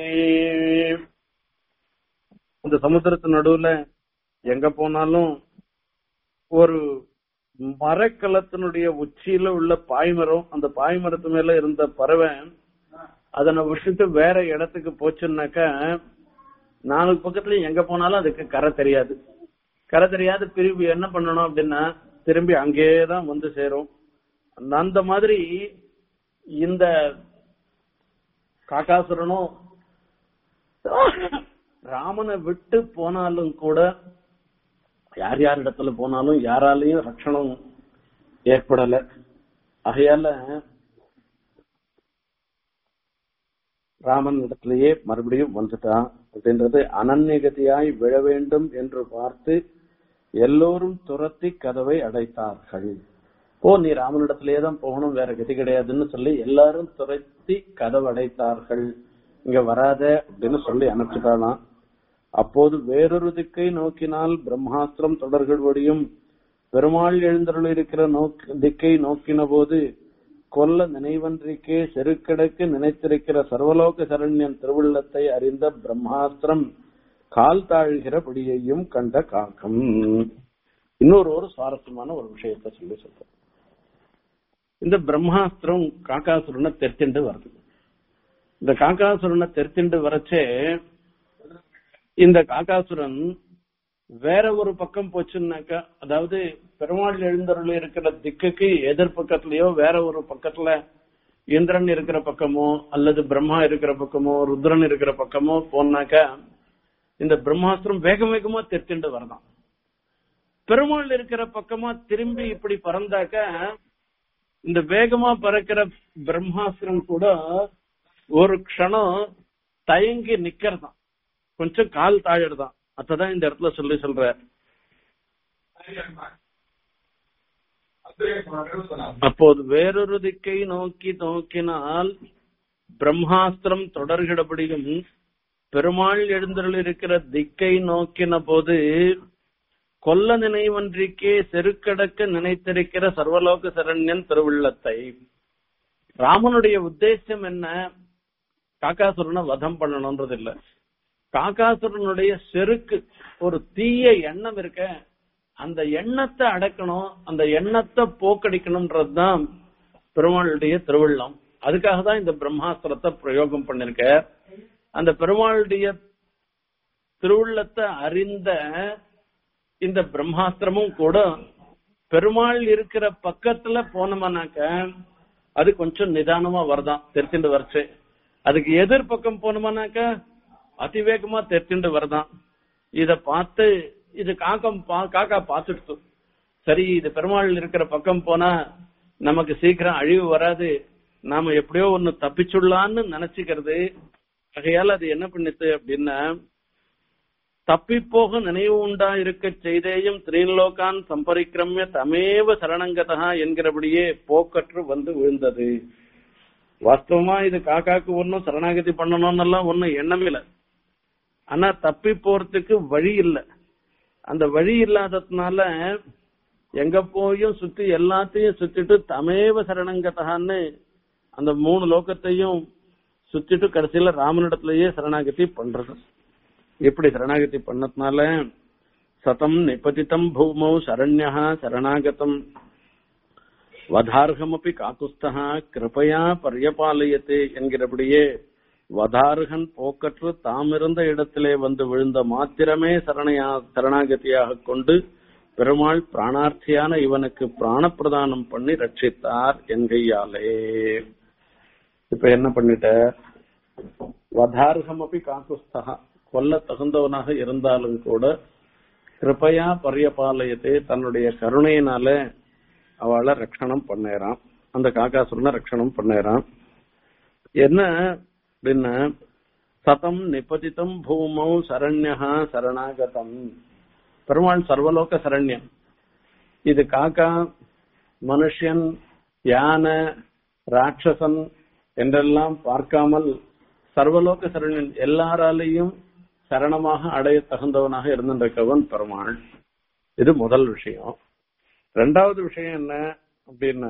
Speaker 1: இந்த சமுத்திரத்து நடுவுல எங்க போனாலும் ஒரு மரக்கலத்தினுடைய உச்சியில உள்ள பாய்மரம் அந்த பாய்மரத்து மேல இருந்த பறவை அதனை விட்டுட்டு வேற இடத்துக்கு போச்சுன்னாக்கா நாலு பக்கத்துல எங்க போனாலும் அதுக்கு கரை தெரியாது கரை தெரியாது திரும்பி என்ன பண்ணணும் அப்படின்னா திரும்பி அங்கேயேதான் வந்து சேரும் அந்த மாதிரி இந்த காக்காசுரனும் ராமனை விட்டு போனாலும் கூட யார் யார் இடத்துல போனாலும் யாராலையும் ரட்சணம் ஏற்படல ஆகையால ராமன் இடத்திலேயே மறுபடியும் வந்துட்டான் அப்படின்றது அனன்யகதியாய் விழ வேண்டும் என்று பார்த்து எல்லோரும் துரத்தி கதவை அடைத்தார்கள் ஓ நீ ராமனிடத்திலேயே தான் போகணும் வேற கதி கிடையாதுன்னு சொல்லி எல்லாரும் துரத்தி கதவு அடைத்தார்கள் இங்க வராத அப்படின்னு சொல்லி அனுப்பிச்சுட்டானாம் அப்போது வேறொரு திக்கை நோக்கினால் பிரம்மாஸ்திரம் தொடர்களோடையும் பெருமாள் எழுந்தருள் இருக்கிற நோக் திக்கை நோக்கின போது கொல்ல நினைவன்றிக்கே செருக்கடக்கு நினைத்திருக்கிற சர்வலோக சரண்யன் திருவுள்ளத்தை அறிந்த பிரம்மாஸ்திரம் கால் தாழ்கிறபடியையும் கண்ட காக்கம் இன்னொரு ஒரு சுவாரஸ்யமான ஒரு விஷயத்த சொல்லி சொல்றேன் இந்த பிரம்மாஸ்திரம் காக்காசுரனை தெரிச்சுண்டு வருது இந்த காக்காசுரனை தெரிச்சுண்டு வரச்சே இந்த காக்காசுரன் வேற ஒரு பக்கம் போச்சுன்னாக்கா அதாவது பெருமாள் எழுந்தருள் இருக்கிற திக்குக்கு எதிர் பக்கத்துலயோ வேற ஒரு பக்கத்துல இந்திரன் இருக்கிற பக்கமோ அல்லது பிரம்மா இருக்கிற பக்கமோ ருத்ரன் இருக்கிற பக்கமோ போனாக்கா இந்த பிரம்மாஸ்திரம் வேக வேகமா தெரிச்சுண்டு வரதான் பெருமாள் இருக்கிற பக்கமா திரும்பி இப்படி பறந்தாக்க இந்த வேகமா பறக்கிற பிரம்மாஸ்திரம் கூட ஒரு க்ஷணம் தயங்கி நிக்கிறதாம் கொஞ்சம் கால் தாழடுதான் அதான் இந்த இடத்துல சொல்லி சொல்ற அப்போது வேறொரு திக்கை நோக்கி நோக்கினால் பிரம்மாஸ்திரம் தொடர்கிறபடியும் பெருமாள் எழுந்தருள் இருக்கிற திக்கை நோக்கின போது கொல்ல நினைவன்றிக்கே செருக்கடக்க நினைத்திருக்கிற சர்வலோக சரண்யன் திருவுள்ளத்தை ராமனுடைய உத்தேசம் என்ன காக்காசுரனை வதம் பண்ணணும்ன்றது இல்ல காக்காசுரனுடைய செருக்கு ஒரு தீய எண்ணம் இருக்க அந்த எண்ணத்தை அடக்கணும் அந்த எண்ணத்தை போக்கடிக்கணும்ன்றதுதான் பெருமாளுடைய திருவிழம் அதுக்காக தான் இந்த பிரம்மாஸ்திரத்தை பிரயோகம் பண்ணிருக்க அந்த பெருமாளுடைய திருவுள்ளத்தை அறிந்த இந்த பிரம்மாஸ்திரமும் கூட பெருமாள் இருக்கிற பக்கத்துல போனோம்னாக்க அது கொஞ்சம் நிதானமா வருதான் தெரிச்சுட்டு வரச்சு அதுக்கு எதிர் பக்கம் போனோம்னாக்க அதிவேகமா தெரிச்சுட்டு வருதான் இத பார்த்து இது காக்கம் பா- காக்கா பார்த்துடுத்து சரி இது பெருமாள் இருக்கிற பக்கம் போனா நமக்கு சீக்கிரம் அழிவு வராது நாம எப்படியோ ஒண்ணு தப்பிச்சுடலான்னு நினைச்சுக்கிறது ஆகையால அது என்ன பண்ணுது அப்படின்னா தப்பிப்போக நினைவு உண்டா இருக்க செய்தேயும் திரீலோகான் சம்பரிக்கிரமிய தமேவ சரணங்கதா என்கிறபடியே போக்கற்று வந்து விழுந்தது வாஸ்தவமா இது காக்காக்கு ஒன்னும் சரணாகதி பண்ணணும்னு எல்லாம் ஒன்னும் எண்ணம் இல்ல ஆனா தப்பி போறதுக்கு வழி இல்ல அந்த வழி இல்லாததுனால எங்க போயும் சுத்தி எல்லாத்தையும் சுத்திட்டு தமேவ சரணங்கதான்னு அந்த மூணு லோகத்தையும் சுத்திட்டு கடைசியில ராமனிடத்திலேயே சரணாகதி பண்றது இப்படி சரணாகதி பண்ணதுனால சதம் நிபதிதம் பூமௌ சரண்யா சரணாகதம் வதார்கமபி காக்குஸ்தா கிருபையா பரியபாலயத்தே என்கிறபடியே வதார்கன் போக்கற்று தாமிருந்த இடத்திலே வந்து விழுந்த மாத்திரமே சரணையா சரணாகதியாக கொண்டு பெருமாள் பிராணார்த்தியான இவனுக்கு பிராணப்பிரதானம் பண்ணி ரட்சித்தார் என்கையாலே இப்ப என்ன பண்ணிட்ட வதார்கமபி காக்குஸ்தா கொல்ல தகுந்தவனாக இருந்தாலும் கூட கிருபையா பரியபாலயத்தை தன்னுடைய கருணையினால அவளை ரட்சணம் பண்ணேறான் அந்த காக்காசுரனை ரட்சணம் பண்ணேறான் என்ன அப்படின்னா சதம் நிபதிதம் பூமௌ சரண்யா சரணாகதம் பெருமாள் சர்வலோக சரண்யம் இது காக்கா மனுஷன் யானை ராட்சசன் என்றெல்லாம் பார்க்காமல் சர்வலோக சரண்யன் எல்லாராலையும் சரணமாக அடைய தகுந்தவனாக இருந்திருக்கவன் பெருமாள் இது முதல் விஷயம் ரெண்டாவது விஷயம் என்ன அப்படின்னா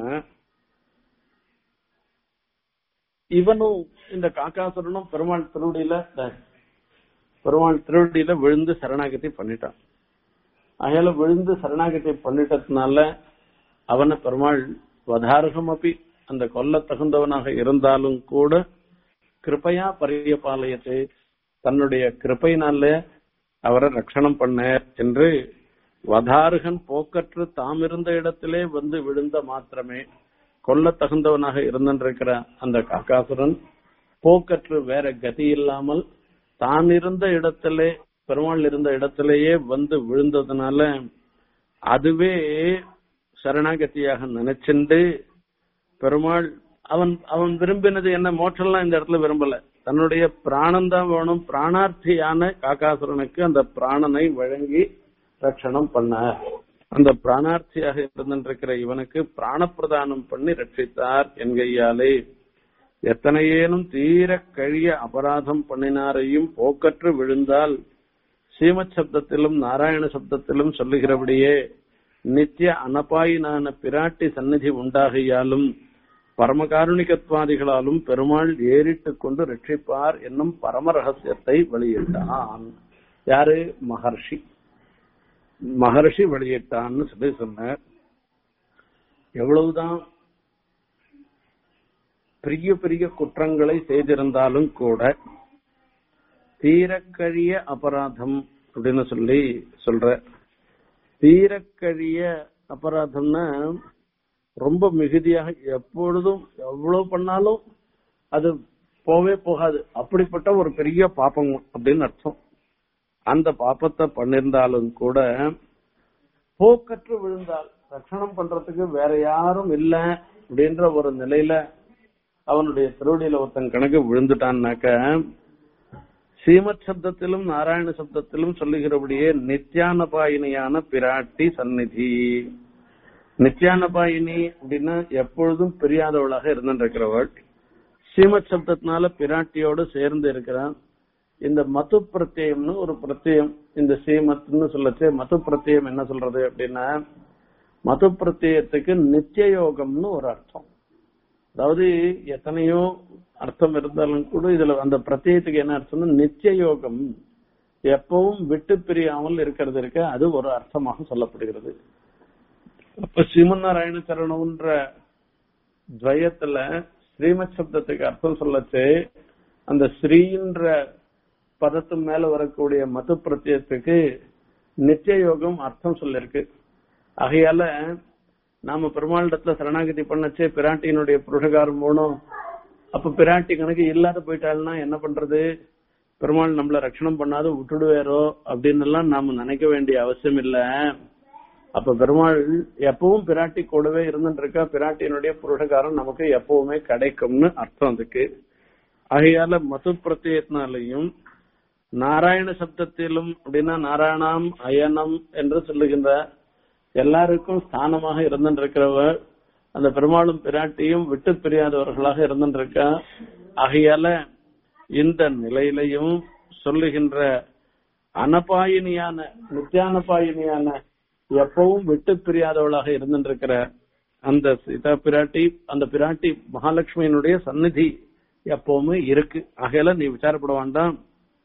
Speaker 1: இவனும் இந்த காக்காசுரனும் பெருமாள் திருவடியில பெருமாள் திருவடியில விழுந்து சரணாகதி பண்ணிட்டான் அயால விழுந்து சரணாகதி பண்ணிட்டதுனால அவனை பெருமாள் வதாரகம் அப்படி அந்த கொல்ல தகுந்தவனாக இருந்தாலும் கூட கிருபையா பரியபாலயத்தை தன்னுடைய கிருபையினால அவரை ரட்சணம் பண்ண என்று வதாருகன் போக்கற்று தாம் இருந்த இடத்திலே வந்து விழுந்த மாத்திரமே கொல்ல தகுந்தவனாக இருந்திருக்கிற அந்த காக்காசுரன் போக்கற்று வேற கதி இல்லாமல் தான் இருந்த இடத்திலே பெருமாள் இருந்த இடத்திலேயே வந்து விழுந்ததுனால அதுவே சரணாகதியாக நினைச்சுண்டு பெருமாள் அவன் அவன் விரும்பினது என்ன மோட்சம்லாம் இந்த இடத்துல விரும்பல தன்னுடைய பிராணம் தான் வேணும் பிராணார்த்தியான காக்காசுரனுக்கு அந்த பிராணனை வழங்கி ரட்சணம் பண்ணார் அந்த பிராணார்த்தியாக இருந்திருக்கிற இவனுக்கு பிராணப்பிரதானம் பண்ணி ரட்சித்தார் என்கையாலே எத்தனையேனும் தீர கழிய அபராதம் பண்ணினாரையும் போக்கற்று விழுந்தால் சீமத் சப்தத்திலும் நாராயண சப்தத்திலும் சொல்லுகிறபடியே நித்திய அனபாயினான பிராட்டி சந்நிதி உண்டாகையாலும் பரமகாருணிகத்வாதிகளாலும் பெருமாள் ஏறிட்டுக் கொண்டு ரட்சிப்பார் என்னும் பரம ரகசியத்தை வெளியிட்டான் யாரு மகர்ஷி மகர்ஷி வெளியிட்டான்னு சொல்லி சொன்னார் எவ்வளவுதான் பெரிய பெரிய குற்றங்களை செய்திருந்தாலும் கூட தீரக்கழிய அபராதம் அப்படின்னு சொல்லி சொல்ற தீரக்கழிய அபராதம்னா ரொம்ப மிகுதியாக எப்பொழுதும் எவ்வளவு பண்ணாலும் அது போவே போகாது அப்படிப்பட்ட ஒரு பெரிய பாப்பம் அப்படின்னு அர்த்தம் அந்த பாப்பத்தை பண்ணிருந்தாலும் கூட போக்கற்று விழுந்தால் ரட்சணம் பண்றதுக்கு வேற யாரும் இல்ல அப்படின்ற ஒரு நிலையில அவனுடைய திருவடியில ஒருத்தன் கணக்கு விழுந்துட்டான்னாக்க சீமத் சப்தத்திலும் நாராயண சப்தத்திலும் சொல்லுகிறபடியே நித்யானபாயினியான பிராட்டி சந்நிதி நித்யானபாயினி அப்படின்னா எப்பொழுதும் பிரியாதவளாக இருந்திருக்கிறவள் சீமத் சப்தத்தினால பிராட்டியோடு சேர்ந்து இருக்கிறான் இந்த மது பிரத்யம்னு ஒரு பிரத்யம் இந்த சீமத்னு சொல்லச்சு மது பிரத்யம் என்ன சொல்றது அப்படின்னா மது பிரத்யத்துக்கு நித்திய யோகம்னு ஒரு அர்த்தம் அதாவது எத்தனையோ அர்த்தம் இருந்தாலும் கூட இதுல அந்த பிரத்யத்துக்கு என்ன அர்த்தம்னா நித்திய யோகம் எப்பவும் விட்டு பிரியாமல் இருக்கிறது இருக்க அது ஒரு அர்த்தமாக சொல்லப்படுகிறது அப்ப ஸ்ரீமன்னாராயண சரணம்ன்ற துவயத்துல ஸ்ரீமத் சப்தத்துக்கு அர்த்தம் சொல்லச்சு அந்த ஸ்ரீன்ற பதத்து மேல வரக்கூடிய மது பிரத்யத்துக்கு நித்திய யோகம் அர்த்தம் சொல்லிருக்கு ஆகையால நாம பெருமாளிடத்துல சரணாகதி பண்ணச்சே பிராட்டியினுடைய புருஷகாரம் போனோம் அப்ப பிராட்டி கணக்கு இல்லாத போயிட்டாள்னா என்ன பண்றது பெருமாள் நம்மள ரட்சணம் பண்ணாத விட்டுடுவேரோ அப்படின்னு எல்லாம் நாம நினைக்க வேண்டிய அவசியம் இல்ல அப்ப பெருமாள் எப்பவும் பிராட்டி கூடவே இருந்துட்டு இருக்கா பிராட்டியினுடைய புருஷகாரம் நமக்கு எப்பவுமே கிடைக்கும்னு அர்த்தம் அதுக்கு ஆகையால மது பிரத்யத்தினாலையும் நாராயண சப்தத்திலும் அப்படின்னா நாராயணாம் அயனம் என்று சொல்லுகின்ற எல்லாருக்கும் ஸ்தானமாக இருந்திருக்கிறவர் அந்த பெருமாளும் பிராட்டியும் விட்டு பிரியாதவர்களாக இருந்திருக்கா ஆகையால இந்த நிலையிலையும் சொல்லுகின்ற அனபாயினியான நித்தியானபாயினியான எப்பவும் விட்டு பிரியாதவளாக இருந்திருக்கிற அந்த சீதா பிராட்டி அந்த பிராட்டி மகாலட்சுமியினுடைய சந்நிதி எப்பவுமே இருக்கு ஆகையால நீ விசாரப்பட வேண்டாம்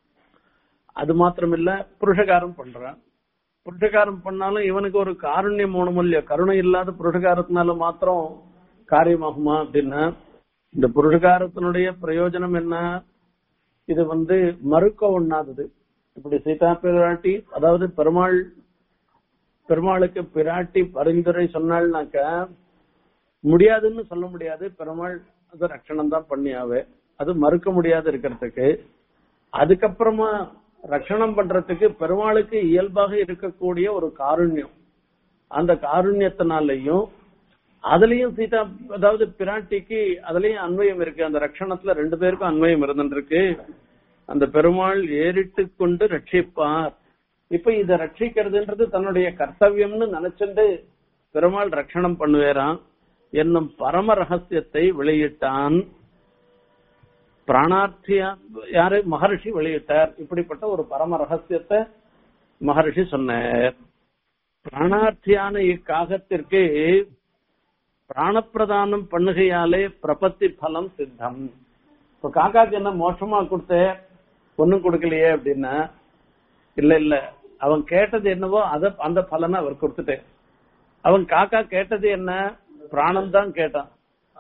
Speaker 1: அது மாத்திரமில்ல புருஷகாரம் பண்றான் புருஷகாரம் பண்ணாலும் இவனுக்கு ஒரு காருண்யம் மூலம் இல்லையா கருணை இல்லாத புருஷகாரத்தினால மாத்திரம் காரியமாகுமா அப்படின்னா இந்த புருஷகாரத்தினுடைய பிரயோஜனம் என்ன இது வந்து மறுக்க ஒண்ணாதது இப்படி சீதா பிராட்டி அதாவது பெருமாள் பெருமாளுக்கு பிராட்டி பரிந்துரை சொன்னாள்னாக்க முடியாதுன்னு சொல்ல முடியாது பெருமாள் அது ரட்சணம் தான் பண்ணியாவே அது மறுக்க முடியாது இருக்கிறதுக்கு அதுக்கப்புறமா ரட்சணம் பண்றதுக்கு பெருமாளுக்கு இயல்பாக இருக்கக்கூடிய ஒரு காருண்யம் அந்த காருண்யத்தினாலையும் அதுலயும் சீதா அதாவது பிராட்டிக்கு அதுலயும் அன்வயம் இருக்கு அந்த ரட்சணத்துல ரெண்டு பேருக்கும் அன்வயம் இருந்துருக்கு அந்த பெருமாள் ஏறிட்டு கொண்டு ரட்சிப்பார் இப்ப இத ரட்சிக்கிறதுன்றது தன்னுடைய கர்த்தவியம்னு நினைச்சுட்டு பெருமாள் ரட்சணம் பண்ணுவேரான் என்னும் பரம ரகசியத்தை வெளியிட்டான் பிராணார்த்தியா யாரு மகர்ஷி வெளியிட்டார் இப்படிப்பட்ட ஒரு பரம ரகசியத்தை மகர்ஷி சொன்னார் பிராணார்த்தியான இக்காகத்திற்கு பிராணப்பிரதானம் பண்ணுகையாலே பிரபத்தி பலம் சித்தம் இப்ப காக்காக்கு என்ன மோசமா கொடுத்த ஒண்ணும் கொடுக்கலையே அப்படின்னா இல்ல இல்ல அவன் கேட்டது என்னவோ அத அந்த பலனை அவர் கொடுத்துட்டேன் அவன் காக்கா கேட்டது என்ன பிராணம் தான் கேட்டான்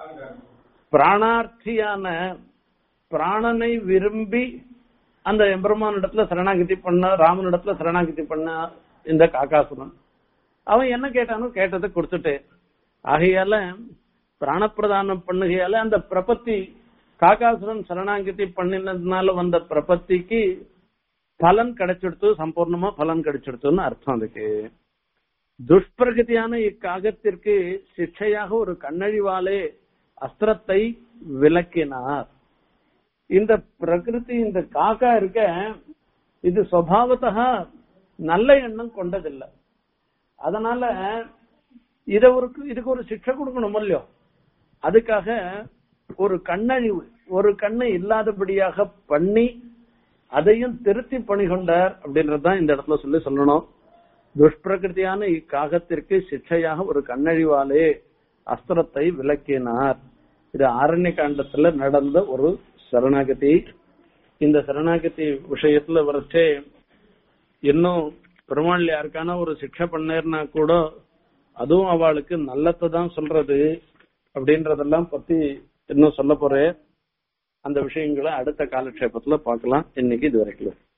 Speaker 1: பிராணார்த்தியான பிராணனை விரும்பி அந்த எம்பெருமான் இடத்துல சரணாகதி பண்ண ராமன் இடத்துல சரணாகதி பண்ண இந்த காக்காசுரன் அவன் என்ன கேட்டானோ கேட்டதை கொடுத்துட்டு ஆகையால பிராணப்பிரதானம் பண்ணுகையால அந்த பிரபத்தி காகாசுரன் சரணாகதி பண்ணினதுனால வந்த பிரபத்திக்கு பலன் கிடைச்சிடுத்து சம்பூர்ணமா பலன் கிடைச்சிடுத்துன்னு அர்த்தம் அதுக்கு துஷ்பிரகதியான இக்காகத்திற்கு சிக்ஷையாக ஒரு கண்ணழிவாலே அஸ்திரத்தை விளக்கினார் இந்த பிரகிருதி இந்த காக்கா இருக்க இது சுவாவத்தா நல்ல எண்ணம் கொண்டதில்லை அதனால இத ஒரு இதுக்கு ஒரு சிக்ஷை கொடுக்கணும் இல்லையோ அதுக்காக ஒரு கண்ணழிவு ஒரு கண்ணு இல்லாதபடியாக பண்ணி அதையும் திருத்தி பணி கொண்டார் அப்படின்றதுதான் இந்த இடத்துல சொல்லி சொல்லணும் துஷ்பிரகிருதியான இக்காகத்திற்கு சிக்ஷையாக ஒரு கண்ணழிவாலே அஸ்திரத்தை விளக்கினார் இது ஆரண்ய காண்டத்துல நடந்த ஒரு சரணாகதி இந்த சரணாகதி விஷயத்துல வரைச்சே இன்னும் பெருமாள் யாருக்கான ஒரு சிக்ஷை பண்ணேர்னா கூட அதுவும் அவளுக்கு நல்லத்தை தான் சொல்றது அப்படின்றதெல்லாம் பத்தி இன்னும் சொல்ல போறேன் அந்த விஷயங்களை அடுத்த காலக்ஷேபத்துல பார்க்கலாம் இன்னைக்கு இது வரைக்கும்